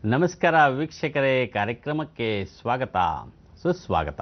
ನಮಸ್ಕಾರ ವೀಕ್ಷಕರೇ ಕಾರ್ಯಕ್ರಮಕ್ಕೆ ಸ್ವಾಗತ ಸುಸ್ವಾಗತ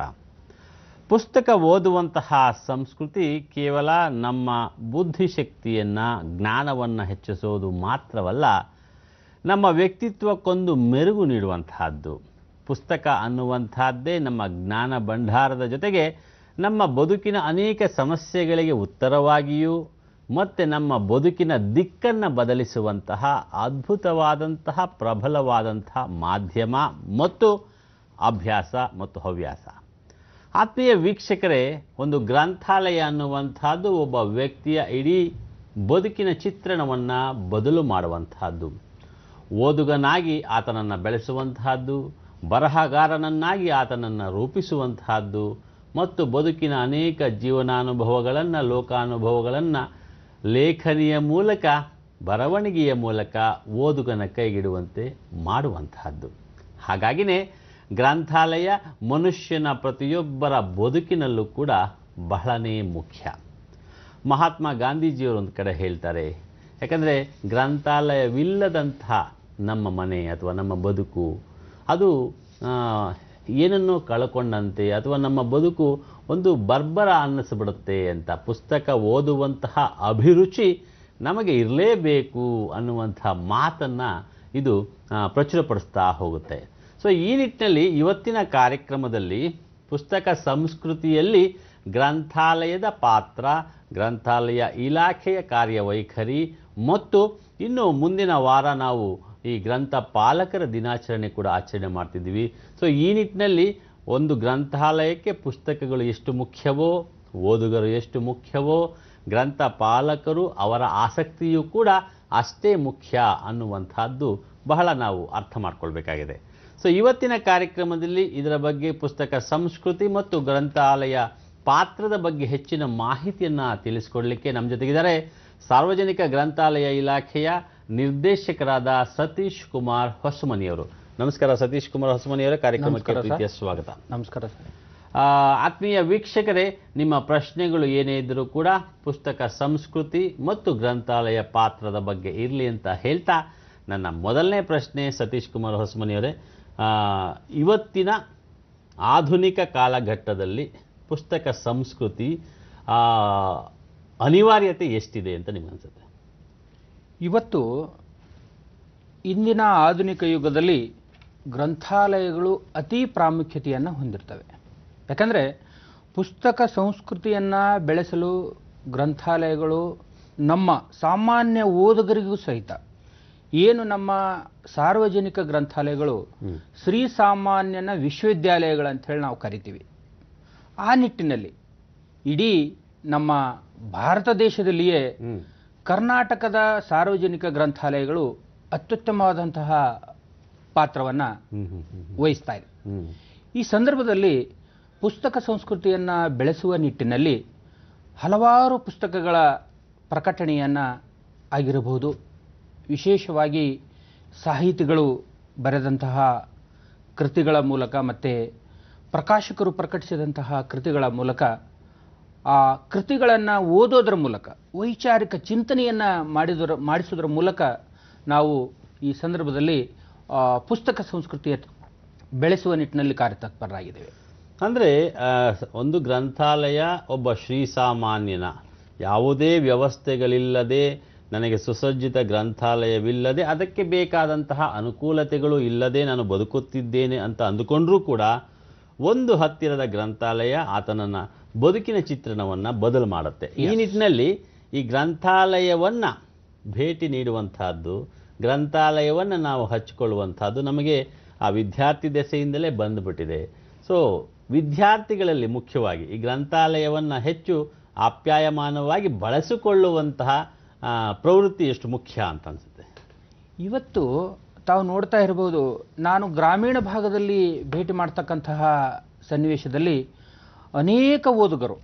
ಪುಸ್ತಕ ಓದುವಂತಹ ಸಂಸ್ಕೃತಿ ಕೇವಲ ನಮ್ಮ ಬುದ್ಧಿಶಕ್ತಿಯನ್ನು ಜ್ಞಾನವನ್ನು ಹೆಚ್ಚಿಸೋದು ಮಾತ್ರವಲ್ಲ ನಮ್ಮ ವ್ಯಕ್ತಿತ್ವಕ್ಕೊಂದು ಮೆರುಗು ನೀಡುವಂತಹದ್ದು ಪುಸ್ತಕ ಅನ್ನುವಂತಹದ್ದೇ ನಮ್ಮ ಜ್ಞಾನ ಭಂಡಾರದ ಜೊತೆಗೆ ನಮ್ಮ ಬದುಕಿನ ಅನೇಕ ಸಮಸ್ಯೆಗಳಿಗೆ ಉತ್ತರವಾಗಿಯೂ ಮತ್ತು ನಮ್ಮ ಬದುಕಿನ ದಿಕ್ಕನ್ನು ಬದಲಿಸುವಂತಹ ಅದ್ಭುತವಾದಂತಹ ಪ್ರಬಲವಾದಂತಹ ಮಾಧ್ಯಮ ಮತ್ತು ಅಭ್ಯಾಸ ಮತ್ತು ಹವ್ಯಾಸ ಆತ್ಮೀಯ ವೀಕ್ಷಕರೇ ಒಂದು ಗ್ರಂಥಾಲಯ ಅನ್ನುವಂಥದ್ದು ಒಬ್ಬ ವ್ಯಕ್ತಿಯ ಇಡೀ ಬದುಕಿನ ಚಿತ್ರಣವನ್ನು ಬದಲು ಮಾಡುವಂತಹದ್ದು ಓದುಗನಾಗಿ ಆತನನ್ನು ಬೆಳೆಸುವಂತಹದ್ದು ಬರಹಗಾರನನ್ನಾಗಿ ಆತನನ್ನು ರೂಪಿಸುವಂತಹದ್ದು ಮತ್ತು ಬದುಕಿನ ಅನೇಕ ಜೀವನಾನುಭವಗಳನ್ನು ಲೋಕಾನುಭವಗಳನ್ನು ಲೇಖನಿಯ ಮೂಲಕ ಬರವಣಿಗೆಯ ಮೂಲಕ ಓದುಗನ ಕೈಗಿಡುವಂತೆ ಮಾಡುವಂತಹದ್ದು ಹಾಗಾಗಿನೇ ಗ್ರಂಥಾಲಯ ಮನುಷ್ಯನ ಪ್ರತಿಯೊಬ್ಬರ ಬದುಕಿನಲ್ಲೂ ಕೂಡ ಬಹಳನೇ ಮುಖ್ಯ ಮಹಾತ್ಮ ಗಾಂಧೀಜಿಯವರು ಒಂದು ಕಡೆ ಹೇಳ್ತಾರೆ ಯಾಕಂದರೆ ಗ್ರಂಥಾಲಯವಿಲ್ಲದಂತಹ ನಮ್ಮ ಮನೆ ಅಥವಾ ನಮ್ಮ ಬದುಕು ಅದು ಆ, ಏನನ್ನೋ ಕಳ್ಕೊಂಡಂತೆ ಅಥವಾ ನಮ್ಮ ಬದುಕು ಒಂದು ಬರ್ಬರ ಅನ್ನಿಸ್ಬಿಡುತ್ತೆ ಅಂತ ಪುಸ್ತಕ ಓದುವಂತಹ ಅಭಿರುಚಿ ನಮಗೆ ಇರಲೇಬೇಕು ಅನ್ನುವಂಥ ಮಾತನ್ನು ಇದು ಆ, ಪ್ರಚುರಪಡಿಸ್ತಾ ಹೋಗುತ್ತೆ ಸೊ ಈ ನಿಟ್ಟಿನಲ್ಲಿ ಇವತ್ತಿನ ಕಾರ್ಯಕ್ರಮದಲ್ಲಿ ಪುಸ್ತಕ ಸಂಸ್ಕೃತಿಯಲ್ಲಿ ಗ್ರಂಥಾಲಯದ ಪಾತ್ರ ಗ್ರಂಥಾಲಯ ಇಲಾಖೆಯ ಕಾರ್ಯವೈಖರಿ ಮತ್ತು ಇನ್ನು ಮುಂದಿನ ವಾರ ನಾವು ಈ ಗ್ರಂಥ ಪಾಲಕರ ದಿನಾಚರಣೆ ಕೂಡ ಆಚರಣೆ ಮಾಡ್ತಿದ್ದೀವಿ ಸೊ ಈ ನಿಟ್ಟಿನಲ್ಲಿ ಒಂದು ಗ್ರಂಥಾಲಯಕ್ಕೆ ಪುಸ್ತಕಗಳು ಎಷ್ಟು ಮುಖ್ಯವೋ ಓದುಗರು ಎಷ್ಟು ಮುಖ್ಯವೋ ಗ್ರಂಥ ಪಾಲಕರು ಅವರ ಆಸಕ್ತಿಯೂ ಕೂಡ ಅಷ್ಟೇ ಮುಖ್ಯ ಅನ್ನುವಂಥದ್ದು ಬಹಳ ನಾವು ಅರ್ಥ ಮಾಡ್ಕೊಳ್ಬೇಕಾಗಿದೆ ಸೊ ಇವತ್ತಿನ ಕಾರ್ಯಕ್ರಮದಲ್ಲಿ ಇದರ ಬಗ್ಗೆ ಪುಸ್ತಕ ಸಂಸ್ಕೃತಿ ಮತ್ತು ಗ್ರಂಥಾಲಯ ಪಾತ್ರದ ಬಗ್ಗೆ ಹೆಚ್ಚಿನ ಮಾಹಿತಿಯನ್ನು ತಿಳಿಸ್ಕೊಡ್ಲಿಕ್ಕೆ ನಮ್ಮ ಜೊತೆಗಿದ್ದಾರೆ ಸಾರ್ವಜನಿಕ ಗ್ರಂಥಾಲಯ ಇಲಾಖೆಯ ನಿರ್ದೇಶಕರಾದ ಸತೀಶ್ ಕುಮಾರ್ ಹೊಸಮನಿಯವರು ನಮಸ್ಕಾರ ಸತೀಶ್ ಕುಮಾರ್ ಹೊಸಮನಿಯವರ ಕಾರ್ಯಕ್ರಮಕ್ಕೆ ನಮಸ್ಕಾರ ಸರ್. ಪ್ರೀತಿಯ ಸ್ವಾಗತ ನಮಸ್ಕಾರ ಸರ್ ಆ, ಆತ್ಮೀಯ ವೀಕ್ಷಕರೇ ನಿಮ್ಮ ಪ್ರಶ್ನೆಗಳು ಏನೇ ಇದ್ದರೂ ಕೂಡ ಪುಸ್ತಕ ಸಂಸ್ಕೃತಿ ಮತ್ತು ಗ್ರಂಥಾಲಯ ಪಾತ್ರದ ಬಗ್ಗೆ ಇರಲಿ ಅಂತ ಹೇಳ್ತಾ ನನ್ನ ಮೊದಲನೇ ಪ್ರಶ್ನೆ ಸತೀಶ್ ಕುಮಾರ್ ಹೊಸಮನಿಯವರೇ ಆ, ಇವತ್ತಿನ ಆಧುನಿಕ ಕಾಲಘಟ್ಟದಲ್ಲಿ ಪುಸ್ತಕ ಸಂಸ್ಕೃತಿ ಆ, ಅನಿವಾರ್ಯತೆ ಎಷ್ಟಿದೆ ಅಂತ ನಿಮ್ಗೆ ಅನ್ಸುತ್ತೆ ಇವತ್ತು ಇಂದಿನ ಆಧುನಿಕ ಯುಗದಲ್ಲಿ ಗ್ರಂಥಾಲಯಗಳು ಅತಿ ಪ್ರಾಮುಖ್ಯತೆಯನ್ನು ಹೊಂದಿರ್ತವೆ ಯಾಕಂದರೆ ಪುಸ್ತಕ ಸಂಸ್ಕೃತಿಯನ್ನು ಬೆಳೆಸಲು ಗ್ರಂಥಾಲಯಗಳು ನಮ್ಮ ಸಾಮಾನ್ಯ ಓದುಗರಿಗೂ ಸಹಿತ ಏನು ನಮ್ಮ ಸಾರ್ವಜನಿಕ ಗ್ರಂಥಾಲಯಗಳು ಹ್ಮ್. ಶ್ರೀ ಸಾಮಾನ್ಯನ ವಿಶ್ವವಿದ್ಯಾಲಯಗಳಂತ ಹೇಳಿ ನಾವು ಕರಿತೀವಿ ಆ ನಿಟ್ಟಿನಲ್ಲಿ ಇಡೀ ನಮ್ಮ ಭಾರತ ದೇಶದಲ್ಲಿಯೇ ಹ್ಮ್ ಕರ್ನಾಟಕದ ಸಾರ್ವಜನಿಕ ಗ್ರಂಥಾಲಯಗಳು ಅತ್ಯುತ್ತಮವಾದಂತಹ ಪಾತ್ರವನ್ನು ಹ್ಮ್ ಹ್ಮ್ ಹ್ಮ್ ವಹಿಸ್ತಾ ಇದೆ ಹ್ಮ್ ಈ ಸಂದರ್ಭದಲ್ಲಿ ಪುಸ್ತಕ ಸಂಸ್ಕೃತಿಯನ್ನು ಬೆಳೆಸುವ ನಿಟ್ಟಿನಲ್ಲಿ ಹಲವಾರು ಪುಸ್ತಕಗಳ ಪ್ರಕಟಣೆಯನ್ನು ಆಗಿರಬಹುದು ವಿಶೇಷವಾಗಿ ಸಾಹಿತಿಗಳು ಬರೆದಂತಹ ಕೃತಿಗಳ ಮೂಲಕ ಮತ್ತು ಪ್ರಕಾಶಕರು ಪ್ರಕಟಿಸಿದಂತಹ ಕೃತಿಗಳ ಮೂಲಕ ಆ ಕೃತಿಗಳನ್ನು ಓದೋದರ ಮೂಲಕ ವೈಚಾರಿಕ ಚಿಂತನೆಯನ್ನು ಮಾಡಿದರ ಮಾಡಿಸೋದ್ರ ಮೂಲಕ ನಾವು ಈ ಸಂದರ್ಭದಲ್ಲಿ ಆ, ಪುಸ್ತಕ ಸಂಸ್ಕೃತಿಯ ಬೆಳೆಸುವ ನಿಟ್ಟಿನಲ್ಲಿ ಕಾರ್ಯತತ್ಪರರಾಗಿದ್ದೇವೆ ಅಂದರೆ ಒಂದು ಗ್ರಂಥಾಲಯ ಒಬ್ಬ ಶ್ರೀಸಾಮಾನ್ಯನ ಯಾವುದೇ ವ್ಯವಸ್ಥೆಗಳಿಲ್ಲದೆ ನನಗೆ ಸುಸಜ್ಜಿತ ಗ್ರಂಥಾಲಯವಿಲ್ಲದೆ ಅದಕ್ಕೆ ಬೇಕಾದಂತಹ ಅನುಕೂಲತೆಗಳು ಇಲ್ಲದೆ ನಾನು ಬದುಕುತ್ತಿದ್ದೇನೆ ಅಂತ ಅಂದುಕೊಂಡ್ರೂ ಕೂಡ ಒಂದು ಹತ್ತಿರದ ಗ್ರಂಥಾಲಯ ಆತನನ್ನ ಬದುಕಿನ ಚಿತ್ರಣವನ್ನು ಬದಲು ಮಾಡುತ್ತೆ ಈ ನಿಟ್ಟಿನಲ್ಲಿ ಈ ಗ್ರಂಥಾಲಯವನ್ನು ಭೇಟಿ ನೀಡುವಂತಹದ್ದು ಗ್ರಂಥಾಲಯವನ್ನು ನಾವು ಹಚ್ಚಿಕೊಳ್ಳುವಂತಹದ್ದು ನಮಗೆ ಆ ವಿದ್ಯಾರ್ಥಿ ದೆಸೆಯಿಂದಲೇ ಬಂದುಬಿಟ್ಟಿದೆ ಸೊ ವಿದ್ಯಾರ್ಥಿಗಳಲ್ಲಿ ಮುಖ್ಯವಾಗಿ ಈ ಗ್ರಂಥಾಲಯವನ್ನು ಹೆಚ್ಚು ಆಪ್ಯಾಯಮಾನವಾಗಿ ಬಳಸಿಕೊಳ್ಳುವಂತಹ ಆ, ಪ್ರವೃತ್ತಿ ಎಷ್ಟು ಮುಖ್ಯ ಅಂತ ಅನಿಸುತ್ತೆ ಇವತ್ತು ತಾವು ನೋಡ್ತಾ ಇರ್ಬೋದು ನಾನು ಗ್ರಾಮೀಣ ಭಾಗದಲ್ಲಿ ಭೇಟಿ ಮಾಡ್ತಕ್ಕಂತಹ ಸನ್ನಿವೇಶದಲ್ಲಿ ಅನೇಕ ಓದುಗರು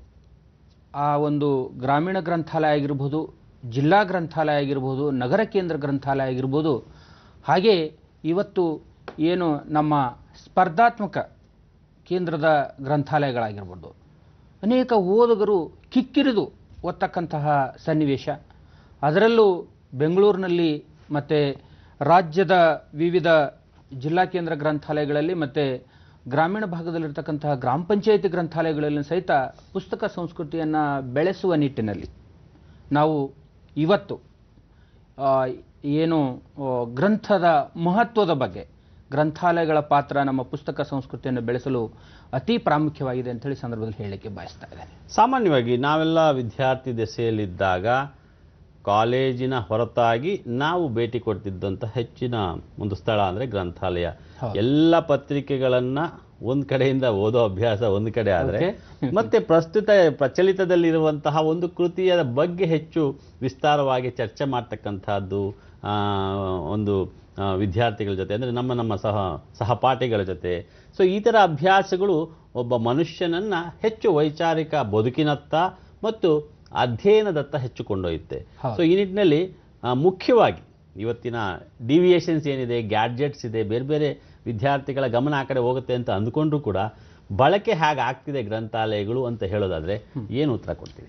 ಆ ಒಂದು ಗ್ರಾಮೀಣ ಗ್ರಂಥಾಲಯ ಆಗಿರ್ಬೋದು ಜಿಲ್ಲಾ ಗ್ರಂಥಾಲಯ ಆಗಿರ್ಬೋದು ನಗರ ಕೇಂದ್ರ ಗ್ರಂಥಾಲಯ ಆಗಿರ್ಬೋದು ಹಾಗೆ ಇವತ್ತು ಏನು ನಮ್ಮ ಸ್ಪರ್ಧಾತ್ಮಕ ಕೇಂದ್ರದ ಗ್ರಂಥಾಲಯಗಳಾಗಿರ್ಬೋದು ಅನೇಕ ಓದುಗರು ಕಿಕ್ಕಿರಿದು ಓದ್ತಕ್ಕಂತಹ ಸನ್ನಿವೇಶ ಅದರಲ್ಲೂ ಬೆಂಗಳೂರಿನಲ್ಲಿ ಮತ್ತು ರಾಜ್ಯದ ವಿವಿಧ ಜಿಲ್ಲಾ ಕೇಂದ್ರ ಗ್ರಂಥಾಲಯಗಳಲ್ಲಿ ಮತ್ತು ಗ್ರಾಮೀಣ ಭಾಗದಲ್ಲಿರ್ತಕ್ಕಂತಹ ಗ್ರಾಮ ಪಂಚಾಯಿತಿ ಗ್ರಂಥಾಲಯಗಳಲ್ಲಿ ಸಹಿತ ಪುಸ್ತಕ ಸಂಸ್ಕೃತಿಯನ್ನು ಬೆಳೆಸುವ ನಿಟ್ಟಿನಲ್ಲಿ ನಾವು ಇವತ್ತು ಆ, ಏನು ಆ, ಗ್ರಂಥದ ಮಹತ್ವದ ಬಗ್ಗೆ ಗ್ರಂಥಾಲಯಗಳ ಪಾತ್ರ ನಮ್ಮ ಪುಸ್ತಕ ಸಂಸ್ಕೃತಿಯನ್ನು ಬೆಳೆಸಲು ಅತಿ ಪ್ರಾಮುಖ್ಯವಾಗಿದೆ ಅಂತೇಳಿ ಸಂದರ್ಭದಲ್ಲಿ ಹೇಳಲಿಕ್ಕೆ ಬಯಸ್ತಾ ಇದ್ದೇನೆ ಸಾಮಾನ್ಯವಾಗಿ ನಾವೆಲ್ಲ ವಿದ್ಯಾರ್ಥಿ ದೆಸೆಯಲ್ಲಿದ್ದಾಗ ಕಾಲೇಜಿನ ಹೊರತಾಗಿ ನಾವು ಭೇಟಿ ಕೊಡ್ತಿದ್ದಂಥ ಹೆಚ್ಚಿನ ಒಂದು ಸ್ಥಳ ಅಂದರೆ ಗ್ರಂಥಾಲಯ ಹೌದು. ಎಲ್ಲ ಪತ್ರಿಕೆಗಳನ್ನ ಒಂದ್ ಕಡೆಯಿಂದ ಓದೋ ಅಭ್ಯಾಸ ಒಂದು ಕಡೆ ಆದರೆ ಮತ್ತೆ ಪ್ರಸ್ತುತ ಪ್ರಚಲಿತದಲ್ಲಿರುವಂತಹ ಒಂದು ಕೃತಿಯ ಬಗ್ಗೆ ಹೆಚ್ಚು ವಿಸ್ತಾರವಾಗಿ ಚರ್ಚೆ ಮಾಡ್ತಕ್ಕಂಥದ್ದು ಆ, ಒಂದು ಆ, ವಿದ್ಯಾರ್ಥಿಗಳ ಜೊತೆ ಅಂದರೆ ನಮ್ಮ ನಮ್ಮ ಸಹ ಸಹಪಾಠಿಗಳ ಜೊತೆ ಸೊ ಈ ಥರ ಅಭ್ಯಾಸಗಳು ಒಬ್ಬ ಮನುಷ್ಯನನ್ನ ಹೆಚ್ಚು ವೈಚಾರಿಕ ಬದುಕಿನತ್ತ ಮತ್ತು ಅಧ್ಯಯನದತ್ತ ಹೆಚ್ಚು ಕೊಂಡೊಯ್ಯುತ್ತೆ ಹೌದು. ಸೊ ಈ ನಿಟ್ಟಿನಲ್ಲಿ ಆ, ಮುಖ್ಯವಾಗಿ ಇವತ್ತಿನ ಡಿವಿಯೇಷನ್ಸ್ ಏನಿದೆ ಗ್ಯಾಡ್ಜೆಟ್ಸ್ ಇದೆ ಬೇರೆ ಬೇರೆ ವಿದ್ಯಾರ್ಥಿಗಳ ಗಮನ ಆ ಕಡೆ ಹೋಗುತ್ತೆ ಅಂತ ಅಂದ್ಕೊಂಡ್ರು ಕೂಡ ಬಳಕೆ ಹೇಗೆ ಆಗ್ತಿದೆ ಗ್ರಂಥಾಲಯಗಳು ಅಂತ ಹೇಳೋದಾದ್ರೆ ಏನು ಉತ್ತರ ಕೊಡ್ತೀವಿ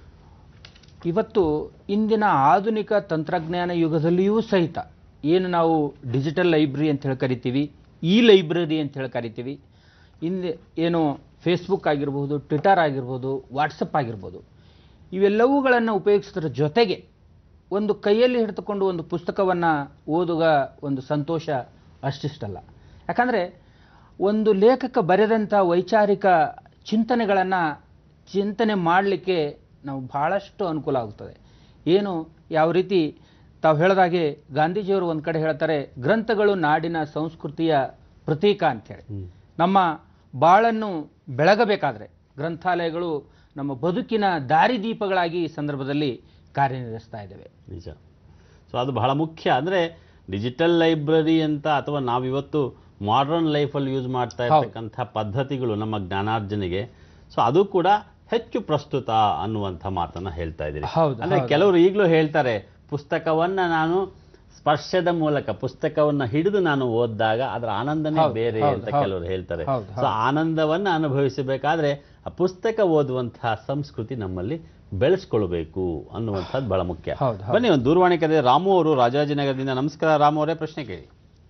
ಇವತ್ತು ಇಂದಿನ ಆಧುನಿಕ ತಂತ್ರಜ್ಞಾನ ಯುಗದಲ್ಲಿಯೂ ಸಹಿತ ಏನು ನಾವು ಡಿಜಿಟಲ್ ಲೈಬ್ರರಿ ಅಂತ ಹೇಳಿ ಕರಿತೀವಿ ಈ ಲೈಬ್ರರಿ ಅಂತ ಹೇಳಿ ಕರಿತೀವಿ ಇಂದು ಏನು ಫೇಸ್ಬುಕ್ ಆಗಿರ್ಬೋದು ಟ್ವಿಟರ್ ಆಗಿರ್ಬೋದು ವಾಟ್ಸಪ್ ಆಗಿರ್ಬೋದು ಇವೆಲ್ಲವುಗಳನ್ನು ಉಪಯೋಗಿಸೋದ್ರ ಜೊತೆಗೆ ಒಂದು ಕೈಯಲ್ಲಿ ಹಿಡಿದುಕೊಂಡು ಒಂದು ಪುಸ್ತಕವನ್ನು ಓದುವ ಒಂದು ಸಂತೋಷ ಅಷ್ಟಿಷ್ಟಲ್ಲ ಯಾಕಂದರೆ ಒಂದು ಲೇಖಕ ಬರೆದಂಥ ವೈಚಾರಿಕ ಚಿಂತನೆಗಳನ್ನು ಚಿಂತನೆ ಮಾಡಲಿಕ್ಕೆ ನಾವು ಬಹಳಷ್ಟು ಅನುಕೂಲ ಆಗುತ್ತದೆ ಏನು ಯಾವ ರೀತಿ ತಾವು ಹೇಳಿದಾಗೆ ಗಾಂಧೀಜಿಯವರು ಒಂದು ಕಡೆ ಹೇಳ್ತಾರೆ ಗ್ರಂಥಗಳು ನಾಡಿನ ಸಂಸ್ಕೃತಿಯ ಪ್ರತೀಕ ಅಂಥೇಳಿ ನಮ್ಮ ಬಾಳನ್ನು ಬೆಳಗಬೇಕಾದ್ರೆ ಗ್ರಂಥಾಲಯಗಳು ನಮ್ಮ ಬದುಕಿನ ದಾರಿದೀಪಗಳಾಗಿ ಈ ಸಂದರ್ಭದಲ್ಲಿ ಕಾರ್ಯನಿರ್ವಹಿಸ್ತಾ ಇದ್ದೇವೆ ನಿಜ ಸೊ ಅದು ಬಹಳ ಮುಖ್ಯ ಅಂದರೆ ಡಿಜಿಟಲ್ ಲೈಬ್ರರಿ ಅಂತ ಅಥವಾ ನಾವಿವತ್ತು ಮಾಡರ್ನ್ ಲೈಫಲ್ಲಿ ಯೂಸ್ ಮಾಡ್ತಾ ಇರ್ತಕ್ಕಂಥ ಪದ್ಧತಿಗಳು ನಮ್ಮ ಜ್ಞಾನಾರ್ಜನೆಗೆ ಸೊ ಅದು ಕೂಡ ಹೆಚ್ಚು ಪ್ರಸ್ತುತ ಅನ್ನುವಂಥ ಮಾತನ್ನ ಹೇಳ್ತಾ ಇದ್ದೀರಿ ಹೌದು, ಅಂದ್ರೆ ಹೌದು. ಕೆಲವರು ಈಗಲೂ ಹೇಳ್ತಾರೆ ಪುಸ್ತಕವನ್ನ ನಾನು ಸ್ಪರ್ಶದ ಮೂಲಕ ಪುಸ್ತಕವನ್ನ ಹಿಡಿದು ನಾನು ಓದಿದಾಗ ಅದರ ಆನಂದನೇ ಹೌದು, ಬೇರೆ ಹೌದು, ಅಂತ ಹೌದು. ಕೆಲವರು ಹೇಳ್ತಾರೆ ಹೌದು, ಸೊ ಆನಂದವನ್ನ ಅನುಭವಿಸಬೇಕಾದ್ರೆ ಆ ಪುಸ್ತಕ ಓದುವಂತಹ ಸಂಸ್ಕೃತಿ ನಮ್ಮಲ್ಲಿ ಬೆಳೆಸ್ಕೊಳ್ಬೇಕು ಅನ್ನುವಂಥದ್ದು ಬಹಳ ಮುಖ್ಯ ಹೌದು, ಹೌದು. ಬನ್ನಿ ಒಂದು ದೂರವಾಣಿ ಕರೆ ರಾಮು ಅವರು ರಾಜಾಜಿನಗರದಿಂದ ನಮಸ್ಕಾರ ರಾಮು ಅವರೇ ಪ್ರಶ್ನೆ ಕೇಳಿ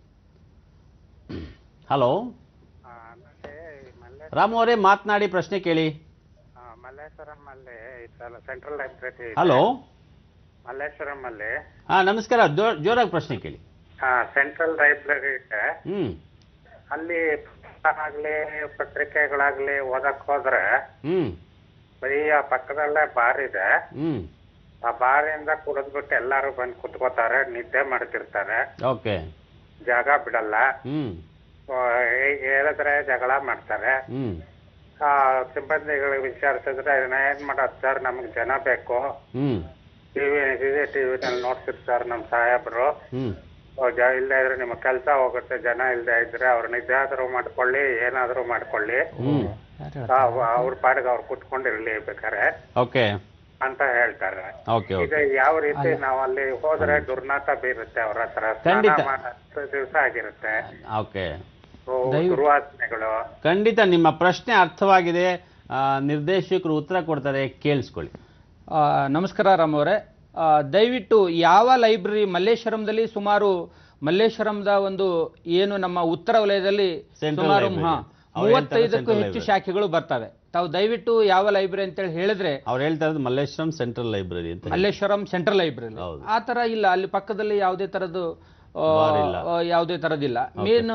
ಹಲೋ ಆಮೇಲೆ ಮಲ್ಲೆ ರಾಮು ಅವರೇ ಮಾತನಾಡಿ ಪ್ರಶ್ನೆ ಕೇಳಿ ಆ, ಮಲ್ಲೇಶ್ವರಂ ಅಲ್ಲಿ ಇತ್ತಲ್ಲ ಸೆಂಟ್ರಲ್ ಲೈಬ್ರರಿ ಹಲೋ ಮಲ್ಲೇಶ್ವರಂ ಅಲ್ಲಿ ಹಾ ನಮಸ್ಕಾರ ಜೋ- ಜೋರಾಗಿ ಪ್ರಶ್ನೆ ಕೇಳಿ ಸೆಂಟ್ರಲ್ ಲೈಬ್ರರಿ ಇದೆ ಹ್ಮ್ ಅಲ್ಲಿ ಪುಸ್ತಕ ಆಗ್ಲಿ ಪತ್ರಿಕೆಗಳಾಗ್ಲಿ ಓದಕ್ ಹೋದ್ರೆ ಹ್ಮ್ ಬರೀ ಆ ಪಕ್ಕದಲ್ಲೇ ಬಾರ್ ಇದೆ ಹ್ಮ್ ಆ ಬಾರಿಂದ ಕುಡಿದ್ಬಿಟ್ಟು ಎಲ್ಲಾರು ಬಂದು ಕುತ್ಕೋತಾರೆ ನಿದ್ದೆ ಮಾಡ್ತಿರ್ತಾರೆ ಓಕೆ ಜಾಗ ಬಿಡಲ್ಲ ಹ್ಮ್ ಆ, ಹೇ- ಹೇಳಿದ್ರೆ ಜಗಳ ಮಾಡ್ತಾರೆ ಹ್ಮ್ ಆ ಸಿಬ್ಬಂದಿಗಳಿಗೆ ವಿಚಾರಿಸಿದ್ರೆ ಇದನ್ನ ಏನ್ ಮಾಡೋದು ಸರ್ ನಮ್ಗೆ ಜನ ಬೇಕು ಹ್ಮ್ ಟಿವಿ ಇದೆ ಟಿವಿನಲ್ಲಿ ನೋಡ್ತಿರ್ ಸರ್ ನಮ್ ಸಾಹೇಬ್ರು ಹ್ಮ್ ಓ, ಜ ಇಲ್ಲದೆ ಇದ್ರೆ ನಿಮ್ಮ ಕೆಲಸ ಹೋಗುತ್ತೆ ಜನ ಇಲ್ಲದೆ ಇದ್ರೆ ಅವ್ರ ನಿದ್ದೆ ಆದ್ರೂ ಮಾಡ್ಕೊಳ್ಳಿ ಏನಾದ್ರೂ ಮಾಡ್ಕೊಳ್ಳಿ ಹ್ಮ್ ಅವ್ರ ಪಾಡಿಗೆ ಅವ್ರು ಕುತ್ಕೊಂಡಿರ್ಲಿ ಬೇಕಾರೆ ಓಕೆ ಅಂತ ಹೇಳ್ತಾರೆ ಓಕೆ ಈಗ ಓಕೆ ಯಾವ ರೀತಿ ನಾವು ಅಲ್ಲಿ ಹೋದ್ರೆ ದುರ್ನಾತ ಬೀರುತ್ತೆ ಅವ್ರ ಹತ್ರ ಖಂಡಿತ. ದಿವಸ ಆಗಿರುತ್ತೆ ಓಕೆ ಓ, ದಯವಿಟ್ಟು- ದುರ್ವಾಸನೆಗಳು ಖಂಡಿತ ನಿಮ್ಮ ಪ್ರಶ್ನೆ ಅರ್ಥವಾಗಿದೆ ಆ, ನಿರ್ದೇಶಕರು ಉತ್ತರ ಕೊಡ್ತಾರೆ ಕೇಳಿಸ್ಕೊಳ್ಳಿ ಆ, ನಮಸ್ಕಾರ ರಾಮ್ ಅವರೇ ಆ, ದಯವಿಟ್ಟು ಯಾವ ಲೈಬ್ರರಿ ಮಲ್ಲೇಶ್ವರಂದಲ್ಲಿ ಸುಮಾರು ಮಲ್ಲೇಶ್ವರಂದ ಒಂದು ಏನು ನಮ್ಮ ಉತ್ತರ ವಲಯದಲ್ಲಿ Central ಸುಮಾರು library. ಹಾ, ಅವ್ರು ಹೇಳ್ತಾರೆ ಮೂವತ್ತೈದಕ್ಕೂ Central ಹೆಚ್ಚು library. ಶಾಖೆಗಳು ಬರ್ತವೆ ತಾವು ದಯವಿಟ್ಟು ಯಾವ ಲೈಬ್ರರಿ ಅಂತೇಳಿ ಹೇಳಿದ್ರೆ ಅವ್ರು ಹೇಳ್ತಾ ಇರೋದು ಮಲ್ಲೇಶ್ವರಂ ಸೆಂಟ್ರಲ್ ಲೈಬ್ರರಿ ಅಂತ ಹೇಳಿ. ಮಲ್ಲೇಶ್ವರಂ ಸೆಂಟ್ರಲ್ ಲೈಬ್ರರಿ ಹೌದು. ಆ ತರ ಇಲ್ಲ ಅಲ್ಲಿ ಪಕ್ಕದಲ್ಲಿ ಯಾವುದೇ ತರದ್ದು ಆ, ಬಾರ್ ಇಲ್ಲ. ಆ, ಯಾವುದೇ ತರದಿಲ್ಲ ಮೇನ್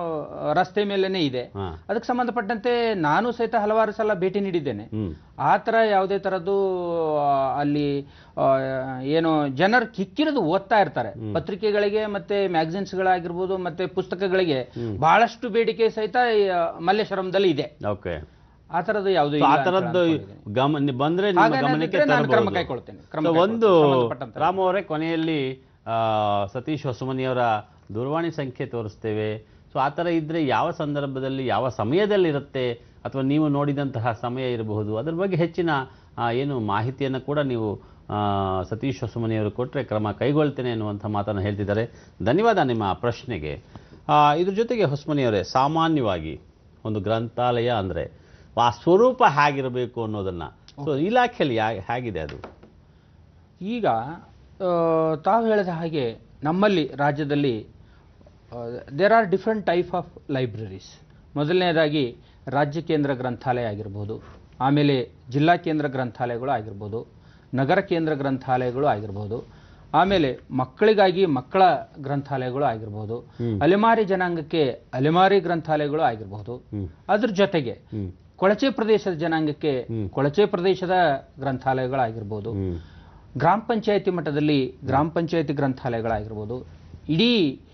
ರಸ್ತೆ ಮೇಲೇನೆ ಇದೆ ಹಾ ಅದಕ್ಕೆ ಸಂಬಂಧಪಟ್ಟಂತೆ ನಾನು ಸಹಿತ ಹಲವಾರು ಸಲ ಭೇಟಿ ನೀಡಿದ್ದೇನೆ ಹ್ಮ್ ಆ ಥರ ಯಾವುದೇ ಥರದ್ದು ಆ, ಅಲ್ಲಿ ಆ, ಏನು ಜನರು ಕಿಕ್ಕಿರಿದು ಓದ್ತಾ ಇರ್ತಾರೆ ಪತ್ರಿಕೆಗಳಿಗೆ ಮತ್ತೆ ಮ್ಯಾಗಝಿನ್ಸ್ಗಳಾಗಿರ್ಬೋದು ಮತ್ತೆ ಪುಸ್ತಕಗಳಿಗೆ ಬಹಳಷ್ಟು ಬೇಡಿಕೆ ಸಹಿತ ಈ, ಆ, ಮಲ್ಲೇಶ್ವರಂದಲ್ಲಿ ಇದೆ ಓಕೆ ಆ ಥರದ್ದು ಯಾವುದು ಆ ತರದ್ದು ಗಮ ಬಂದ್ರೆ ನಿಮ್ಮ ಹಾಗೇನಾದ್ರೆ ಗಮನಕ್ಕೆ ನಾನು ಕ್ರಮ ತರಬಹುದು. ಕೈಗೊಳ್ತೇನೆ, ಕ್ರಮ So, ಕೈಗೊಳ್ತೇನೆ, ಒಂದು ಸಂಬಂಧಪಟ್ಟಂತೆ. ರಾಮ ಅವರೇ ಕೊನೆಯಲ್ಲಿ ಆ, ಸತೀಶ್ ಹೊಸಮನಿಯವರ ದೂರವಾಣಿ ಸಂಖ್ಯೆ ತೋರಿಸ್ತೇವೆ ಸೊ ಆ ಥರ ಇದ್ರೆ ಯಾವ ಸಂದರ್ಭದಲ್ಲಿ ಯಾವ ಸಮಯದಲ್ಲಿ ಇರುತ್ತೆ ಅಥವಾ ನೀವು ನೋಡಿದಂತಹ ಸಮಯ ಇರಬಹುದು ಅದ್ರ ಬಗ್ಗೆ ಹೆಚ್ಚಿನ ಆ, ಏನು ಮಾಹಿತಿಯನ್ನು ಕೂಡ ನೀವು ಆ, ಸತೀಶ್ ಹೊಸಮನಿಯವರು ಕೊಟ್ಟರೆ ಕ್ರಮ ಕೈಗೊಳ್ತೇನೆ ಅನ್ನುವಂಥ ಮಾತನ್ನು ಹೇಳ್ತಿದ್ದಾರೆ ಧನ್ಯವಾದ ನಿಮ್ಮ ಪ್ರಶ್ನೆಗೆ ಆ, ಇದ್ರ ಜೊತೆಗೆ ಹೊಸಮನಿಯವರೇ ಸಾಮಾನ್ಯವಾಗಿ ಒಂದು ಗ್ರಂಥಾಲಯ ಅಂದರೆ ಆ ಸ್ವರೂಪ ಹೇಗಿರಬೇಕು ಅನ್ನೋದನ್ನ ಸೊ ಇಲಾಖೆಯಲ್ಲಿ ಯಾ- ಹೇಗಿದೆ ಅದು ಈಗ ಆ, ತಾವು ಹೇಳಿದ ಹಾಗೆ ನಮ್ಮಲ್ಲಿ ರಾಜ್ಯದಲ್ಲಿ there are different type of libraries ಮೊದಲನೇದಾಗಿ ರಾಜ್ಯ ಕೇಂದ್ರ ಗ್ರಂಥಾಲಯ ಆಗಿರ್ಬೋದು ಆಮೇಲೆ ಜಿಲ್ಲಾ ಕೇಂದ್ರ ಗ್ರಂಥಾಲಯಗಳು ಆಗಿರ್ಬೋದು ನಗರ ಕೇಂದ್ರ ಗ್ರಂಥಾಲಯಗಳು ಆಗಿರ್ಬೋದು ಆಮೇಲೆ ಮಕ್ಕಳಿಗಾಗಿ ಮಕ್ಕಳ ಗ್ರಂಥಾಲಯಗಳು ಆಗಿರ್ಬೋದು ಅಲೆಮಾರಿ ಜನಾಂಗಕ್ಕೆ ಅಲೆಮಾರಿ ಗ್ರಂಥಾಲಯಗಳು ಆಗಿರ್ಬೋದು ಹ್ಮ್. ಅದ್ರ ಜೊತೆಗೆ ಹ್ಮ್ ಕೊಳಚೆ ಪ್ರದೇಶದ ಜನಾಂಗಕ್ಕೆ ಕೊಳಚೆ ಪ್ರದೇಶದ ಗ್ರಂಥಾಲಯಗಳಾಗಿರ್ಬೋದು ಹ್ಮ್ ಗ್ರಾಮ ಪಂಚಾಯತಿ ಮಟ್ಟದಲ್ಲಿ ಗ್ರಾಮ ಪಂಚಾಯತಿ ಗ್ರಂಥಾಲಯಗಳಾಗಿರ್ಬೋದು ಇಡೀ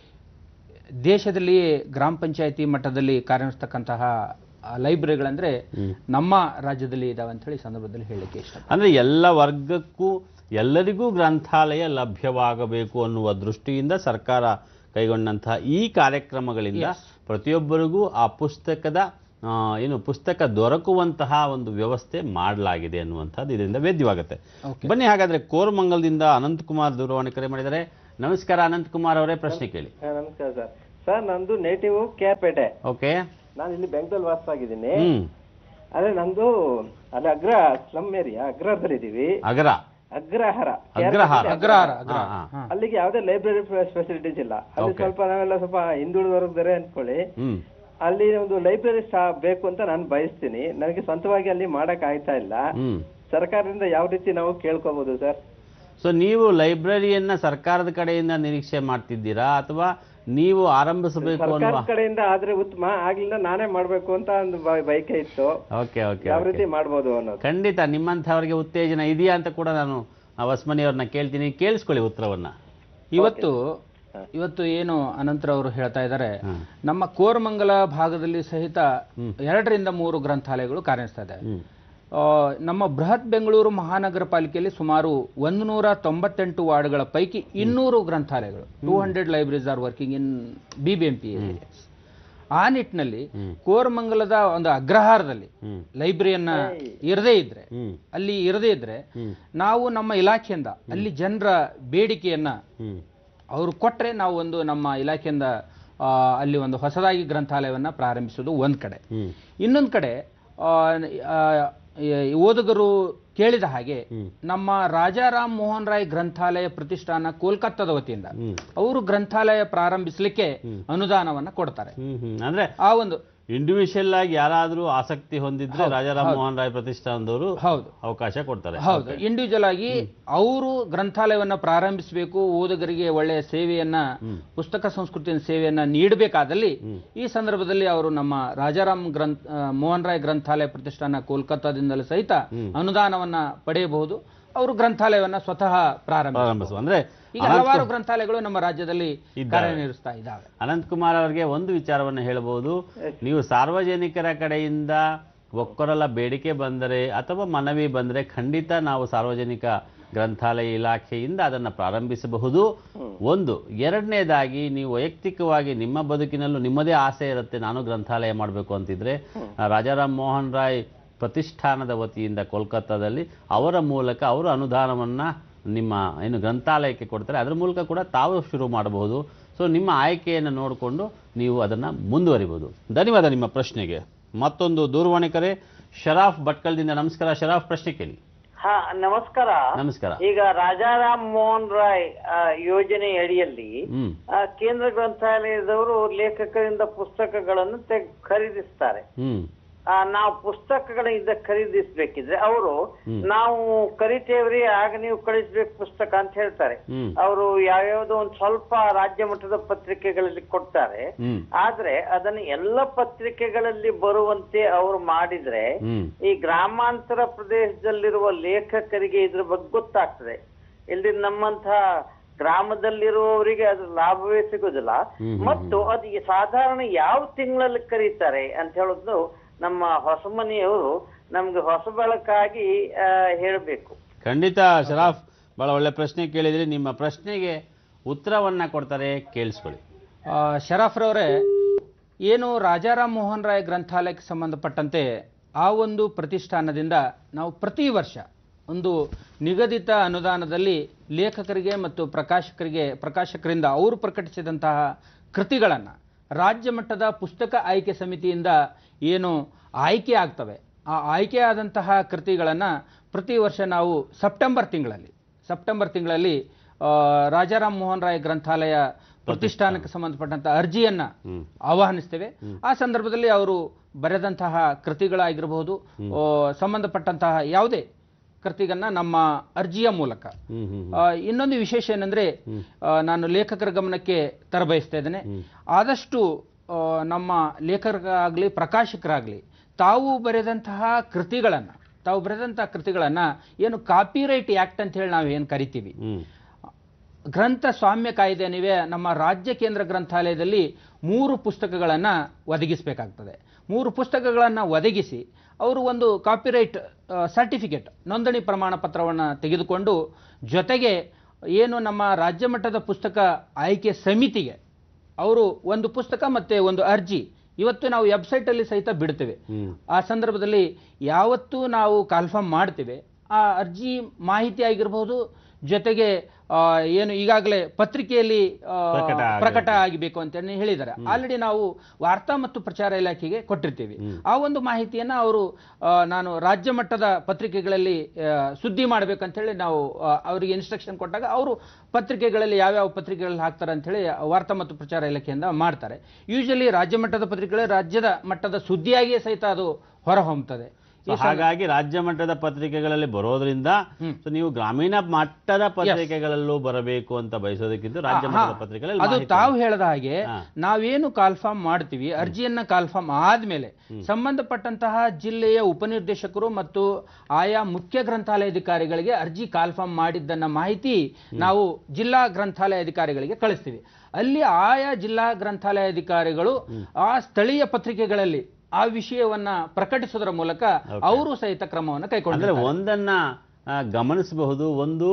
ದೇಶದಲ್ಲಿಯೇ ಗ್ರಾಮ ಪಂಚಾಯತಿ ಮಟ್ಟದಲ್ಲಿ ಕಾರ್ಯನಿರ್ತಕ್ಕಂತಹ ಲೈಬ್ರರಿಗಳಂದ್ರೆ ನಮ್ಮ ರಾಜ್ಯದಲ್ಲಿ ಇದಾವೆ ಅಂತ ಹೇಳಿ ಈ ಸಂದರ್ಭದಲ್ಲಿ ಹೇಳಲಿಕ್ಕೆ ಇಷ್ಟ ಅಂದ್ರೆ ಎಲ್ಲ ವರ್ಗಕ್ಕೂ ಎಲ್ಲರಿಗೂ ಗ್ರಂಥಾಲಯ ಲಭ್ಯವಾಗಬೇಕು ಅನ್ನುವ ದೃಷ್ಟಿಯಿಂದ ಸರ್ಕಾರ ಕೈಗೊಂಡಂತಹ ಈ ಕಾರ್ಯಕ್ರಮಗಳಿಂದ ಪ್ರತಿಯೊಬ್ಬರಿಗೂ ಆ ಪುಸ್ತಕದ ಆ, ಏನು ಪುಸ್ತಕ ದೊರಕುವಂತಹ ಒಂದು ವ್ಯವಸ್ಥೆ ಮಾಡಲಾಗಿದೆ ಅನ್ನುವಂಥದ್ದು ಇದರಿಂದ ವೇದ್ಯವಾಗುತ್ತೆ ಬನ್ನಿ ಹಾಗಾದ್ರೆ ಕೋರಮಂಗಲದಿಂದ ಅನಂತಕುಮಾರ್ ದೂರವಾಣಿ ಕರೆ ಮಾಡಿದ್ದಾರೆ ನಮಸ್ಕಾರ ಅನಂತಕುಮಾರ್ ಅವರೇ ಪ್ರಶ್ನೆ ಕೇಳಿ ಹಾ, ನಮಸ್ಕಾರ ಸರ್ ಸರ್ ನಂದು ನೇಟಿವ್ ಕೇರ್ಪೇಟೆ ಓಕೆ ನಾನು ಇಲ್ಲಿ ಬೆಂಗಳೂರಲ್ಲಿ ವಾಸವಾಗಿದ್ದೀನಿ ಹ್ಮ್ ಅದೇ ನಂದು ಅಲ್ಲಿ ಅಗ್ರ ಸ್ಲಮ್ ಏರಿಯಾ ಅಗ್ರದಲ್ಲಿದ್ದೀವಿ ಅಗರ ಅಗ್ರಹಾರ ಅಗ್ರಹಾರ ಅಗ್ರಹಾರ ಹಾ, ಅಗ್ರಹಾರ ಹಾ. ಹಾ. ಅಲ್ಲಿಗೆ ಯಾವುದೇ ಲೈಬ್ರರಿ ಫೆಸಿಲಿಟೀಸ್ ಇಲ್ಲ ಅಲ್ಲಿ Okay. ಸ್ವಲ್ಪ ನಾವೆಲ್ಲ ಸ್ವಲ್ಪ ಹಿಂದುಳಿದ ವರ್ಗದರೆ ಅನ್ಕೊಳ್ಳಿ ಹ್ಮ್ ಅಲ್ಲಿ ಒಂದು ಲೈಬ್ರರಿ ಬೇಕು ಅಂತ ನಾನು ಬಯಸ್ತೀನಿ ನನಗೆ ಸ್ವಂತವಾಗಿ ಅಲ್ಲಿ ಮಾಡಕ್ ಆಯ್ತಾ ಇಲ್ಲ ಹ್ಮ್ ಸರ್ಕಾರದಿಂದ ಯಾವ ರೀತಿ ನಾವು ಕೇಳ್ಕೋಬಹುದು ಸರ್ ಸೊ ನೀವು ಲೈಬ್ರರಿಯನ್ನ ಸರ್ಕಾರದ ಕಡೆಯಿಂದ ನಿರೀಕ್ಷೆ ಮಾಡ್ತಿದ್ದೀರಾ ಅಥವಾ ನೀವು ಆರಂಭಿಸಬೇಕು ಅನ್ನುವ ಸರ್ಕಾರದ ಕಡೆಯಿಂದ ಆದ್ರೆ ಉತ್ತಮ ಆಗ್ಲಿಂದ ನಾನೇ ಮಾಡ್ಬೇಕು ಅಂತ ಒಂದು ಬ- ಬಯಕೆ ಇತ್ತು ಓಕೆ ಓಕೆ ಯಾವ ರೀತಿ ಮಾಡ್ಬೋದು ಅನ್ನೋದು ಖಂಡಿತ ನಿಮ್ಮಂಥವ್ರಿಗೆ ಉತ್ತೇಜನ ಇದೆಯಾ ಅಂತ ಕೂಡ ನಾನು ಆ ವಸ್ಮನಿ ಅವ್ರನ್ನ ಕೇಳ್ತೀನಿ ಕೇಳಿಸ್ಕೊಳ್ಳಿ ಉತ್ತರವನ್ನ ಇವತ್ತು ಇವತ್ತು ಏನು ಅನಂತರ ಅವರು ಹೇಳ್ತಾ ಇದ್ದಾರೆ ಹ್ಮ್. ನಮ್ಮ ಕೋರಮಂಗಲ ಭಾಗದಲ್ಲಿ ಸಹಿತ ಎರಡರಿಂದ ಮೂರು ಗ್ರಂಥಾಲಯಗಳು ಕಾರ್ಯನಿರ್ತಾ ಇದ್ದಾವೆ ಹ್ಮ್ ಆ, ನಮ್ಮ ಬೃಹತ್ ಬೆಂಗಳೂರು ಮಹಾನಗರ ಪಾಲಿಕೆಯಲ್ಲಿ ಸುಮಾರು ಒಂದು ನೂರ ತೊಂಬತ್ತೆಂಟು ವಾರ್ಡ್ಗಳ ಪೈಕಿ ಇನ್ನೂರು ಗ್ರಂಥಾಲಯಗಳು two hundred libraries are working in B B M P ಆ ನಿಟ್ಟಿನಲ್ಲಿ ಕೋರಮಂಗಲದ ಒಂದು ಅಗ್ರಹಾರದಲ್ಲಿ ಹ್ಮ್ ಲೈಬ್ರರಿಯನ್ನ ಇರದೇ ಇದ್ರೆ ಹ್ಮ್ ಅಲ್ಲಿ ಇರದೇ ಇದ್ರೆ ಹ್ಮ್ ನಾವು ನಮ್ಮ ಇಲಾಖೆಯಿಂದ ಅಲ್ಲಿ ಜನರ ಬೇಡಿಕೆಯನ್ನ ಹ್ಮ್ ಅವರು ಕೊಟ್ಟರೆ ನಾವು ಒಂದು ನಮ್ಮ ಇಲಾಖೆಯಿಂದ ಆ, ಅಲ್ಲಿ ಒಂದು ಹೊಸದಾಗಿ ಗ್ರಂಥಾಲಯವನ್ನು ಪ್ರಾರಂಭಿಸೋದು ಒಂದು ಕಡೆ ಹ್ಮ್ ಇನ್ನೊಂದು ಕಡೆ ಆ, ಆ, ಈ ಓದುಗರು ಕೇಳಿದ ಹಾಗೆ ಹ್ಮ್. ನಮ್ಮ ರಾಜಾರಾಮ್ ಮೋಹನ್ ರಾಯ್ ಗ್ರಂಥಾಲಯ ಪ್ರತಿಷ್ಠಾನ ಕೋಲ್ಕತ್ತಾದ ವತಿಯಿಂದ ಹ್ಮ್ ಅವರು ಗ್ರಂಥಾಲಯ ಪ್ರಾರಂಭಿಸಲಿಕ್ಕೆ ಅನುದಾನವನ್ನ ಕೊಡ್ತಾರೆ ಹ್ಮ್ ಹ್ಮ್ ಅಂದ್ರೆ ಆ ಒಂದು ಇಂಡಿವಿಜುವಲ್ ಆಗಿ ಯಾರಾದ್ರೂ ಆಸಕ್ತಿ ಹೊಂದಿದ್ರೆ ರಾಜಾರಾಮ್ ಮೋಹನ್ ರಾಯ್ ಪ್ರತಿಷ್ಠಾನದವರು ಹೌದು ಅವಕಾಶ ಕೊಡ್ತಾರೆ ಹೌದು ಇಂಡಿವಿಜುವಲ್ ಆಗಿ ಅವರು ಗ್ರಂಥಾಲಯವನ್ನ ಪ್ರಾರಂಭಿಸಬೇಕು ಓದುಗರಿಗೆ ಒಳ್ಳೆಯ ಸೇವೆಯನ್ನ ಪುಸ್ತಕ ಸಂಸ್ಕೃತಿಯ ಸೇವೆಯನ್ನ ನೀಡಬೇಕಾದಲ್ಲಿ ಈ ಸಂದರ್ಭದಲ್ಲಿ ಅವರು ನಮ್ಮ ರಾಜಾರಾಮ್ ಗ್ರಂಥ ಆ, ಮೋಹನ್ ರಾಯ್ ಗ್ರಂಥಾಲಯ ಪ್ರತಿಷ್ಠಾನ ಕೋಲ್ಕತ್ತಾದಿಂದಲೂ ಸಹಿತ ಅನುದಾನವನ್ನ ಪಡೆಯಬಹುದು ಅವರು ಗ್ರಂಥಾಲಯವನ್ನ ಸ್ವತಃ ಪ್ರಾರಂಭ ಪ್ರಾರಂಭಿಸುವ ಅಂದ್ರೆ ಈಗ ಹಲವಾರು ಗ್ರಂಥಾಲಯಗಳು ನಮ್ಮ ರಾಜ್ಯದಲ್ಲಿ ಇದ್ದಾವೆ. ಕಾರ್ಯನಿರ್ವಹಿಸ್ತಾ ಇದ್ದಾವೆ ಅನಂತಕುಮಾರ್ ಅವರಿಗೆ ಒಂದು ವಿಚಾರವನ್ನು ಹೇಳಬಹುದು ನೀವು ಸಾರ್ವಜನಿಕರ ಕಡೆಯಿಂದ ಒಕ್ಕೊರಲ ಬೇಡಿಕೆ ಬಂದರೆ ಅಥವಾ ಮನವಿ ಬಂದರೆ ಖಂಡಿತ ನಾವು ಸಾರ್ವಜನಿಕ ಗ್ರಂಥಾಲಯ ಇಲಾಖೆಯಿಂದ ಅದನ್ನು ಪ್ರಾರಂಭಿಸಬಹುದು ಒಂದು ಎರಡನೇದಾಗಿ ನೀವು ವೈಯಕ್ತಿಕವಾಗಿ ನಿಮ್ಮ ಬದುಕಿನಲ್ಲೂ ನಿಮ್ಮದೇ ಆಸೆ ಇರುತ್ತೆ ನಾನು ಗ್ರಂಥಾಲಯ ಮಾಡಬೇಕು ಅಂತಿದ್ರೆ ಆ, ರಾಜಾರಾಮ್ ಮೋಹನ್ ರಾಯ್ ಪ್ರತಿಷ್ಠಾನದ ವತಿಯಿಂದ ಕೋಲ್ಕತ್ತಾದಲ್ಲಿ ಅವರ ಮೂಲಕ ಅವರು ಅನುದಾನವನ್ನು ನಿಮ್ಮ ಏನು ಗ್ರಂಥಾಲಯಕ್ಕೆ ಕೊಡ್ತಾರೆ ಅದರ ಮೂಲಕ ಕೂಡ ತಾವು ಶುರು ಮಾಡಬಹುದು ಸೊ ನಿಮ್ಮ ಆಯ್ಕೆಯನ್ನು ನೋಡಿಕೊಂಡು ನೀವು ಅದನ್ನು ಮುಂದುವರಿಬಹುದು ಧನ್ಯವಾದ ನಿಮ್ಮ ಪ್ರಶ್ನೆಗೆ ಮತ್ತೊಂದು ದೂರವಾಣಿ ಕರೆ ಶರಾಫ್ ಭಟ್ಕಳದಿಂದ ನಮಸ್ಕಾರ ಶರಾಫ್ ಪ್ರಶ್ನೆ ಕೇಳಿ ಹಾ ನಮಸ್ಕಾರ ನಮಸ್ಕಾರ ಈಗ ರಾಜಾರಾಮ್ ಮೋಹನ್ ರಾಯ್ ಆ, ಯೋಜನೆ ಅಡಿಯಲ್ಲಿ ಹ್ಮ್ ಆ, ಕೇಂದ್ರ ಗ್ರಂಥಾಲಯದವರು ಲೇಖಕರಿಂದ ಪುಸ್ತಕಗಳನ್ನು ತೆಗ್ ಖರೀದಿಸ್ತಾರೆ ಹ್ಮ್ ಆ, ನಾವು ಪುಸ್ತಕಗಳಿಂದ ಖರೀದಿಸ್ಬೇಕಿದ್ರೆ ಅವರು ನಾವು ಕರಿತೇವ್ರಿ ಆಗ ನೀವು ಕಳಿಸ್ಬೇಕು ಪುಸ್ತಕ ಅಂತ ಹೇಳ್ತಾರೆ ಹ್ಮ್ ಅವರು ಯಾವ್ಯಾವ್ದೋ ಒಂದ್ ಸ್ವಲ್ಪ ರಾಜ್ಯ ಮಟ್ಟದ ಪತ್ರಿಕೆಗಳಲ್ಲಿ ಕೊಡ್ತಾರೆ ಹ್ಮ್ ಆದ್ರೆ ಅದನ್ನ ಎಲ್ಲ ಪತ್ರಿಕೆಗಳಲ್ಲಿ ಬರುವಂತೆ ಅವರು ಮಾಡಿದ್ರೆ ಹ್ಮ್ ಈ ಗ್ರಾಮಾಂತರ ಪ್ರದೇಶದಲ್ಲಿರುವ ಲೇಖಕರಿಗೆ ಇದ್ರ ಬಗ್ಗೆ ಗೊತ್ತಾಗ್ತದೆ ಇಲ್ಲಿ ನಮ್ಮಂತ ಗ್ರಾಮದಲ್ಲಿರುವವರಿಗೆ ಅದ್ರ ಲಾಭವೇ ಸಿಗುದಿಲ್ಲ ಮತ್ತು ಅದು ಈ ಸಾಧಾರಣ ಯಾವ ತಿಂಗಳಲ್ಲಿ ಕರೀತಾರೆ ಅಂತ ಹೇಳೋದು ನಮ್ಮ ಹೊಸಮನಿಯವರು ನಮ್ಗೆ ಹೊಸ ಬೆಳಕಾಗಿ ಆ, ಹೇಳ್ಬೇಕು ಖಂಡಿತ ಶರಾಫ್ ಬಹಳ ಒಳ್ಳೆ ಪ್ರಶ್ನೆ ಕೇಳಿದ್ರಿ ನಿಮ್ಮ ಪ್ರಶ್ನೆಗೆ ಉತ್ತರವನ್ನ ಕೊಡ್ತಾರೆ ಕೇಳಿಸ್ಕೊಳ್ಳಿ ಆ, ಶರಾಫ್ರವರೇ ಏನು ರಾಜಾರಾಮ್ ಮೋಹನ್ ರಾಯ್ ಗ್ರಂಥಾಲಯಕ್ಕೆ ಸಂಬಂಧಪಟ್ಟಂತೆ ಆ ಒಂದು ಪ್ರತಿಷ್ಠಾನದಿಂದ ನಾವು ಪ್ರತಿ ವರ್ಷ ಒಂದು ನಿಗದಿತ ಅನುದಾನದಲ್ಲಿ ಲೇಖಕರಿಗೆ ಮತ್ತು ಪ್ರಕಾಶಕರಿಗೆ ಪ್ರಕಾಶಕರಿಂದ ಅವರು ಪ್ರಕಟಿಸಿದಂತಹ ಕೃತಿಗಳನ್ನು ರಾಜ್ಯ ಮಟ್ಟದ ಪುಸ್ತಕ ಆಯ್ಕೆ ಸಮಿತಿಯಿಂದ ಏನು ಆಯ್ಕೆ ಆಗ್ತವೆ ಆ ಆಯ್ಕೆ ಆದಂತಹ ಕೃತಿಗಳನ್ನು ಪ್ರತಿ ವರ್ಷ ನಾವು ಸೆಪ್ಟೆಂಬರ್ ತಿಂಗಳಲ್ಲಿ ಸೆಪ್ಟೆಂಬರ್ ತಿಂಗಳಲ್ಲಿ ಆ, ರಾಜಾರಾಮ್ ಮೋಹನ್ ರಾಯ್ ಗ್ರಂಥಾಲಯ ಪ್ರತಿಷ್ಠಾನಕ್ಕೆ ಸಂಬಂಧಪಟ್ಟಂತ ಅರ್ಜಿಯನ್ನ ಹ್ಮ್. ಆಹ್ವಾನಿಸ್ತೇವೆ ಆ ಸಂದರ್ಭದಲ್ಲಿ ಅವರು ಬರೆದಂತಹ ಕೃತಿಗಳಾಗಿರಬಹುದು ಆ, ಸಂಬಂಧಪಟ್ಟಂತಹ ಯಾವುದೇ ಕೃತಿಗನ್ನ ನಮ್ಮ ಅರ್ಜಿಯ ಮೂಲಕ ಹ್ಮ್ ಹ್ಮ್ ಆ, ಇನ್ನೊಂದು ವಿಶೇಷ ಏನಂದ್ರೆ ಆ, ನಾನು ಲೇಖಕರ ಗಮನಕ್ಕೆ ತರಬಯಸ್ತಾ ಇದ್ದೇನೆ ಆದಷ್ಟು ಆ, ನಮ್ಮ ಲೇಖಕರಾಗ್ಲಿ ಪ್ರಕಾಶಕರಾಗ್ಲಿ ತಾವು ಬರೆದಂತಹ ಕೃತಿಗಳನ್ನ ತಾವು ಬರೆದಂತಹ ಕೃತಿಗಳನ್ನ ಏನು ಕಾಪಿರೈಟ್ ಆಕ್ಟ್ ಅಂತ ಹೇಳಿ ನಾವು ಏನು ಕರಿತೀವಿ ಹ್ಮ್ ಗ್ರಂಥ ಸ್ವಾಮ್ಯ ಕಾಯ್ದೆನಿವೆ ನಮ್ಮ ರಾಜ್ಯ ಕೇಂದ್ರ ಗ್ರಂಥಾಲಯದಲ್ಲಿ ಮೂರು ಪುಸ್ತಕಗಳನ್ನು ಒದಗಿಸಬೇಕಾಗ್ತದೆ ಮೂರು ಪುಸ್ತಕಗಳನ್ನು ಒದಗಿಸಿ ಅವರು ಒಂದು ಕಾಪಿರೈಟ್ ಸರ್ಟಿಫಿಕೇಟ್ ನೋಂದಣಿ ಪ್ರಮಾಣ ಪತ್ರವನ್ನು ತೆಗೆದುಕೊಂಡು ಜೊತೆಗೆ ಏನು ನಮ್ಮ ರಾಜ್ಯ ಮಟ್ಟದ ಪುಸ್ತಕ ಆಯ್ಕೆ ಸಮಿತಿಗೆ ಅವರು ಒಂದು ಪುಸ್ತಕ ಮತ್ತು ಒಂದು ಅರ್ಜಿ ಇವತ್ತು ನಾವು ವೆಬ್ಸೈಟಲ್ಲಿ ಸಹಿತ ಬಿಡ್ತೇವೆ ಹ್ಮ್ ಆ ಸಂದರ್ಭದಲ್ಲಿ ಯಾವತ್ತೂ ನಾವು ಕಾಲ್ಫಾರ್ಮ್ ಮಾಡ್ತೇವೆ ಆ ಅರ್ಜಿ ಮಾಹಿತಿ ಆಗಿರಬಹುದು ಜೊತೆಗೆ ಆ, ಏನು ಈಗಾಗಲೇ ಪತ್ರಿಕೆಯಲ್ಲಿ ಆ, ಪ್ರಕಟ ಆಗಿರ್ಬೇಕು. ಪ್ರಕಟ ಆಗಬೇಕು ಅಂತ ಹೇಳಿ ಹೇಳಿದ್ದಾರೆ ಆಲ್ರೆಡಿ ನಾವು ವಾರ್ತಾ ಮತ್ತು ಪ್ರಚಾರ ಇಲಾಖೆಗೆ ಕೊಟ್ಟಿರ್ತೀವಿ ಆ ಒಂದು ಮಾಹಿತಿಯನ್ನ ಅವರು ಆ, ನಾನು ರಾಜ್ಯ ಮಟ್ಟದ ಪತ್ರಿಕೆಗಳಲ್ಲಿ ಆ, ಸುದ್ದಿ ಮಾಡ್ಬೇಕಂತ ಹೇಳಿ ನಾವು ಆ, ಅವರಿಗೆ ಇನ್ಸ್ಟ್ರಕ್ಷನ್ ಕೊಟ್ಟಾಗ ಅವರು ಪತ್ರಿಕೆಗಳಲ್ಲಿ ಯಾವ್ಯಾವ ಪತ್ರಿಕೆಗಳಲ್ಲಿ ಹಾಕ್ತಾರೆ ಅಂತ ಹೇಳಿ ವಾರ್ತಾ ಮತ್ತು ಪ್ರಚಾರ ಇಲಾಖೆಯಿಂದ ಮಾಡ್ತಾರೆ ಯೂಶಲಿ ರಾಜ್ಯ ಮಟ್ಟದ ಪತ್ರಿಕೆಗಳು ರಾಜ್ಯದ ಮಟ್ಟದ ಸುದ್ದಿಯಾಗಿಯೇ ಸಹಿತ ಅದು ಹೊರಹೊಮ್ಮುತ್ತದೆ So ಹಾಗಾಗಿ ರಾಜ್ಯ ಮಟ್ಟದ ಪತ್ರಿಕೆಗಳಲ್ಲಿ ಬರೋದ್ರಿಂದ ಸೊ ನೀವು ಗ್ರಾಮೀಣ ಮಟ್ಟದ ಪತ್ರಿಕೆಗಳಲ್ಲೂ ಬರಬೇಕು ಅಂತ ಬಯಸೋದಕ್ಕಿಂತ ರಾಜ್ಯ ಹಾ, ಮಟ್ಟದ ಪತ್ರಿಕೆಗಳಲ್ಲಿ ಅದು ಮಾಹಿತಿ- ತಾವು ಹೇಳದ ಹಾಗೆ ಹಾ. ನಾವೇನು ಕಾಲ್ಫಾರ್ಮ್ ಮಾಡ್ತೀವಿ ಅರ್ಜಿಯನ್ನ ಕಾಲ್ಫಾರ್ಮ್ ಆದ್ಮೇಲೆ ಸಂಬಂಧಪಟ್ಟಂತಹ ಜಿಲ್ಲೆಯ ಉಪನಿರ್ದೇಶಕರು ಮತ್ತು ಆಯಾ ಮುಖ್ಯ ಗ್ರಂಥಾಲಯಾಧಿಕಾರಿಗಳಿಗೆ ಅರ್ಜಿ ಕಾಲ್ಫಾರ್ಮ್ ಮಾಡಿದ್ದನ್ನ ಮಾಹಿತಿ ನಾವು ಜಿಲ್ಲಾ ಗ್ರಂಥಾಲಯ ಅಧಿಕಾರಿಗಳಿಗೆ ಕಳಿಸ್ತೀವಿ ಅಲ್ಲಿ ಆಯಾ ಜಿಲ್ಲಾ ಗ್ರಂಥಾಲಯಾಧಿಕಾರಿಗಳು ಆ ಸ್ಥಳೀಯ ಪತ್ರಿಕೆಗಳಲ್ಲಿ ಆ ವಿಷಯವನ್ನ ಪ್ರಕಟಿಸೋದರ ಮೂಲಕ ಅವರು ಸಹಿತ ಕ್ರಮವನ್ನು ಅಂದ್ರೆ ಕೈಗೊಂಡಿದ್ದಾರೆ ಒಂದನ್ನ ಆ, ಗಮನಿಸಬಹುದು ಒಂದು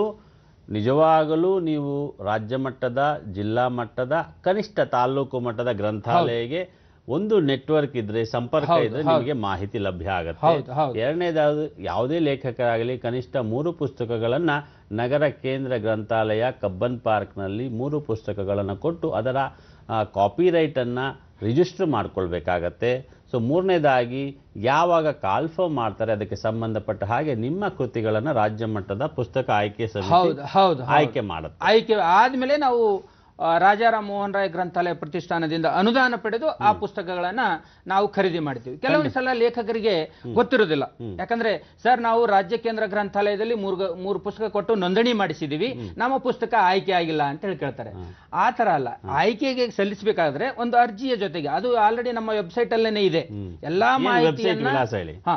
ನಿಜವಾಗಲೂ ನೀವು ರಾಜ್ಯ ಮಟ್ಟದ ಜಿಲ್ಲಾ ಮಟ್ಟದ ಕನಿಷ್ಠ ತಾಲೂಕು ಮಟ್ಟದ ಗ್ರಂಥಾಲಯಗೆ ಒಂದು ನೆಟ್ವರ್ಕ್ ಇದ್ರೆ ಸಂಪರ್ಕ ಹೌದು, ಇದ್ರೆ ಹೌದು. ನಿಮಗೆ ಮಾಹಿತಿ ಲಭ್ಯ ಆಗುತ್ತೆ ಹೌದು, ಹೌದು. ಎರಡನೇದಾவது ಯಾವುದೇ ಲೇಖಕರಾಗಲಿ ಕನಿಷ್ಠ ಮೂರು ಪುಸ್ತಕಗಳನ್ನ ನಗರ ಕೇಂದ್ರ ಗ್ರಂಥಾಲಯ ಕಬ್ಬನ್ ಪಾರ್ಕ್ನಲ್ಲಿ ಮೂರು ಪುಸ್ತಕಗಳನ್ನು ಕೊಟ್ಟು ಅದರ ಕಾಪಿರೈಟ್ ಅನ್ನ ರಿಜಿಸ್ಟರ್ ಮಾಡ್ಕೊಳ್ಬೇಕಾಗತ್ತೆ ಸೊ ಮೂರನೇದಾಗಿ ಯಾವಾಗ ಕಾಲ್ಫರ್ಮ್ ಮಾಡ್ತಾರೆ ಅದಕ್ಕೆ ಸಂಬಂಧಪಟ್ಟ ಹಾಗೆ ನಿಮ್ಮ ಕೃತಿಗಳನ್ನು ರಾಜ್ಯ ಮಟ್ಟದ ಪುಸ್ತಕ ಆಯ್ಕೆ ಹೌದು ಸಮಿತಿ ಹೌದು ಹೌದು. ಆಯ್ಕೆ ಮಾಡುತ್ತೆ ಆಯ್ಕೆ ಆದ್ಮೇಲೆ ನಾವು ಆ, ರಾಜಾರಾಮ್ ಮೋಹನ್ ರಾಯ್ ಗ್ರಂಥಾಲಯ ಪ್ರತಿಷ್ಠಾನದಿಂದ ಅನುದಾನ ಪಡೆದು ಆ ಪುಸ್ತಕಗಳನ್ನ ನಾವು ಖರೀದಿ ಮಾಡ್ತೀವಿ ಕೆಲವೊಂದು ಸಲ ಲೇಖಕರಿಗೆ ಗೊತ್ತಿರೋದಿಲ್ಲ ಯಾಕಂದ್ರೆ ಸರ್ ನಾವು ರಾಜ್ಯ ಕೇಂದ್ರ ಗ್ರಂಥಾಲಯದಲ್ಲಿ ಮೂರು ಗ- ಮೂರು ಪುಸ್ತಕ ಕೊಟ್ಟು ನೋಂದಣಿ ಮಾಡಿಸಿದೀವಿ ನಮ್ಮ ಪುಸ್ತಕ ಆಯ್ಕೆ ಆಗಿಲ್ಲ ಅಂತ ಹೇಳಿ ಕೇಳ್ತಾರೆ ಆ ತರ ಅಲ್ಲ ಆಯ್ಕೆಗೆ ಸಲ್ಲಿಸಬೇಕಾದ್ರೆ ಒಂದು ಅರ್ಜಿಯ ಜೊತೆಗೆ ಅದು ಆಲ್ರೆಡಿ ನಮ್ಮ ವೆಬ್ಸೈಟ್ ಅಲ್ಲೇನೆ ಇದೆ ಎಲ್ಲಾ ಏನ್ website ಮಾಹಿತಿಯನ್ನ ವಿಳಾಸ ಹೇಳಿ? ಹಾ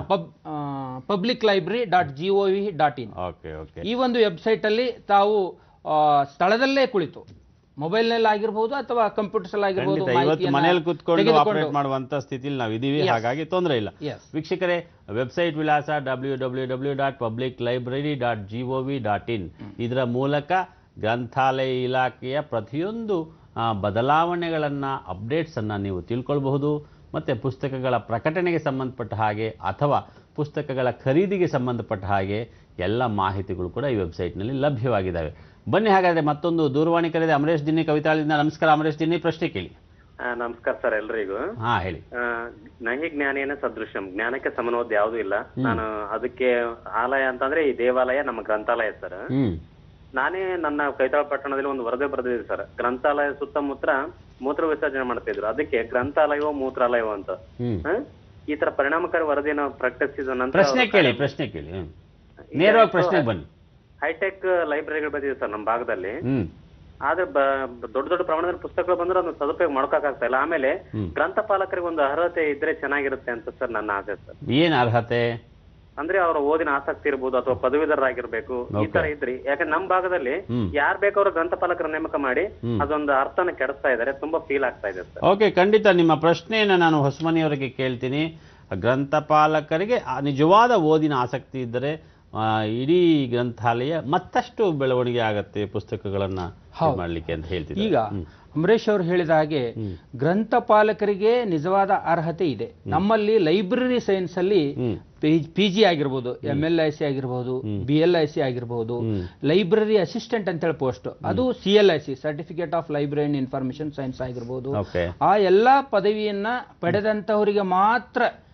public library dot G O V dot in okay okay ಈ ಒಂದು ವೆಬ್ಸೈಟ್ ಅಲ್ಲಿ ತಾವು ಆ, ಸ್ಥಳದಲ್ಲೇ ಕುಳಿತು ಮೊಬೈಲ್ನಲ್ಲಿ ಆಗಿರ್ಬೋದು ಅಥವಾ ಕಂಪ್ಯೂಟರ್ಸ್ ಅಲ್ಲಿ ಆಗಿರ್ಬೋದು ಖಂಡಿತ ಇವತ್ತು ಮಾಹಿತಿಯನ್ನ ಮನೇಲಿ ಕೂತ್ಕೊಂಡು ತೆಗೆದುಕೊಂಡು- ಆಪರೇಟ್ ಮಾಡುವಂತ ಸ್ಥಿತಿಲಿ ನಾವು ಇದೀವಿ Yes. ಹಾಗಾಗಿ ತೊಂದರೆ ಇಲ್ಲ Yes. ವೀಕ್ಷಕರೇ ವೆಬ್ಸೈಟ್ ವಿಳಾಸ W W W dot public library dot G O V dot in ಇದರ ಮೂಲಕ ಗ್ರಂಥಾಲಯ ಇಲಾಖೆಯ ಪ್ರತಿಯೊಂದು ಆ, ಬದಲಾವಣೆಗಳನ್ನು ಅಪ್ಡೇಟ್ಸನ್ನು ನೀವು ತಿಳ್ಕೊಳ್ಬಹುದು ಮತ್ತು ಪುಸ್ತಕಗಳ ಪ್ರಕಟಣೆಗೆ ಸಂಬಂಧಪಟ್ಟ ಹಾಗೆ ಅಥವಾ ಪುಸ್ತಕಗಳ ಖರೀದಿಗೆ ಸಂಬಂಧಪಟ್ಟ ಹಾಗೆ ಎಲ್ಲ ಮಾಹಿತಿಗಳು ಕೂಡ ಈ ವೆಬ್ಸೈಟ್ನಲ್ಲಿ ಲಭ್ಯವಾಗಿದ್ದಾವೆ ಬನ್ನಿ ಹಾಗಾದರೆ ಮತ್ತೊಂದು ದೂರವಾಣಿ ಕರೆದೆ ಅಮರೇಶ್ ದಿನ್ನಿ ಕವಿತಾಳಿಂದ ನಮಸ್ಕಾರ ಅಮರೇಶ್ ದಿನ್ನಿ ಪ್ರಶ್ನೆ ಕೇಳಿ ಆ, ನಮಸ್ಕಾರ ಸರ್ ಎಲ್ರಿಗೂ ಹಾ ಹೇಳಿ ಆ, ನಹಿ ಜ್ಞಾನೇನ ಸದೃಶಂ ಜ್ಞಾನಕ್ಕೆ ಸಮನವಾದ ಯಾವ್ದು ಇಲ್ಲ ನಾನು ಅದಕ್ಕೆ ಆಲಯ ಅಂತಂದ್ರೆ ಈ ದೇವಾಲಯ ನಮ್ಮ ಗ್ರಂಥಾಲಯ ಸರ್ ಹ್ಮ್ ನಾನೇ ನನ್ನ ಕೈತಾಳ ಪಟ್ಟಣದಲ್ಲಿ ಒಂದು ವರದಿ ಬರೆದಿದ್ದೆ ಸರ್ ಗ್ರಂಥಾಲಯ ಸುತ್ತಮುತ್ತ ಮೂತ್ರ ವಿಸರ್ಜನೆ ಮಾಡ್ತಿದ್ರು ಅದಕ್ಕೆ ಗ್ರಂಥಾಲಯವೋ ಮೂತ್ರಾಲಯವೋ ಅಂತ ಹ್ಮ್ ಹ? ಈ ತರ ಪರಿಣಾಮಕಾರಿ ವರದಿಯನ್ನು ಪ್ರಕಟಿಸಿದ ನಂತರ ಪ್ರಶ್ನೆ ಕೇಳಿ ಪ್ರಶ್ನೆ ಕೇಳಿ ಹ್ಮ್. ನೇರವಾಗಿ ಪ್ರಶ್ನೆಗೆ ಬನ್ನಿ ಹೈಟೆಕ್ ಲೈಬ್ರರಿಗಳು ಬಂದಿದೆ ಸರ್ ನಮ್ಮ ಭಾಗದಲ್ಲಿ ಹ್ಮ್ ಆದ್ರೆ ಬ- ದೊಡ್ಡ ದೊಡ್ಡ ಪ್ರಮಾಣದಲ್ಲಿ ಪುಸ್ತಕಗಳು ಬಂದ್ರೆ ಅದನ್ನ ಸದುಪಯೋಗ ಮಾಡ್ಕೋಕ್ಕಾಗ್ತಾ ಇಲ್ಲ ಆಮೇಲೆ ಹ್ಮ್. ಗ್ರಂಥಪಾಲಕರಿಗೆ ಒಂದು ಅರ್ಹತೆ ಇದ್ರೆ ಚೆನ್ನಾಗಿರುತ್ತೆ ಅಂತ ಸರ್ ನನ್ನ ಆಸೆ ಸರ್ ಏನ್ ಅರ್ಹತೆ ಅಂದ್ರೆ ಅವರ ಓದಿನ ಆಸಕ್ತಿ ಇರ್ಬೋದು ಅಥವಾ ಪದವೀಧರರಾಗಿರ್ಬೇಕು ಈ Okay. ತರ ಇದ್ರಿ ಯಾಕಂದ್ರೆ ನಮ್ ಭಾಗದಲ್ಲಿ ಹ್ಮ್. ಯಾರ್ ಬೇಕಾದ್ರೂ ಗ್ರಂಥಪಾಲಕರ ನೇಮಕ ಮಾಡಿ ಹ್ಮ್. ಅದೊಂದು ಅರ್ಥನ ಕೆಡಿಸ್ತಾ ಇದಾರೆ ತುಂಬಾ ಫೀಲ್ ಆಗ್ತಾ ಇದೆ ಸರ್ ಓಕೆ ಖಂಡಿತ ನಿಮ್ಮ ಪ್ರಶ್ನೆಯನ್ನು ನಾನು ಹೊಸಮನಿಯವರಿಗೆ ಕೇಳ್ತೀನಿ ಗ್ರಂಥಪಾಲಕರಿಗೆ ಆ ನಿಜವಾದ ಓದಿನ ಆಸಕ್ತಿ ಇದ್ದರೆ ಆ, ಇಡೀ ಗ್ರಂಥಾಲಯ ಮತ್ತಷ್ಟು ಬೆಳವಣಿಗೆ ಆಗತ್ತೆ ಪುಸ್ತಕಗಳನ್ನ ಇದು ಮಾಡ್ಲಿಕ್ಕೆ ಅಂತ ಹೇಳ್ತಿದ್ದಾರೆ ಈಗ ಅಂಬರೀಶ್ ಅವರು ಹೇಳಿದ ಹಾಗೆ ಗ್ರಂಥಪಾಲಕರಿಗೆ ನಿಜವಾದ ಅರ್ಹತೆ ಇದೆ ನಮ್ಮಲ್ಲಿ ಲೈಬ್ರರಿ ಸೈನ್ಸ್ ಅಲ್ಲಿ ಹ್ಮ್. ಪಿ ಜಿ ಆಗಿರ್ಬೋದು ಎಂ ಎಲ್ ಐ ಸಿ ಆಗಿರ್ಬೋದು ಬಿ ಎಲ್ ಐ ಸಿ ಆಗಿರ್ಬೋದು ಹ್ಮ್. ಲೈಬ್ರರಿ ಅಸಿಸ್ಟೆಂಟ್ ಅಂತ ಹೇಳಿ ಪೋಸ್ಟ್ ಅದು C L I C certificate of library information science ಆಗಿರ್ಬೋದು ಓಕೆ ಆ ಎಲ್ಲಾ ಪದವಿಯನ್ನ ಪಡೆದಂತವರಿಗೆ ಮಾತ್ರ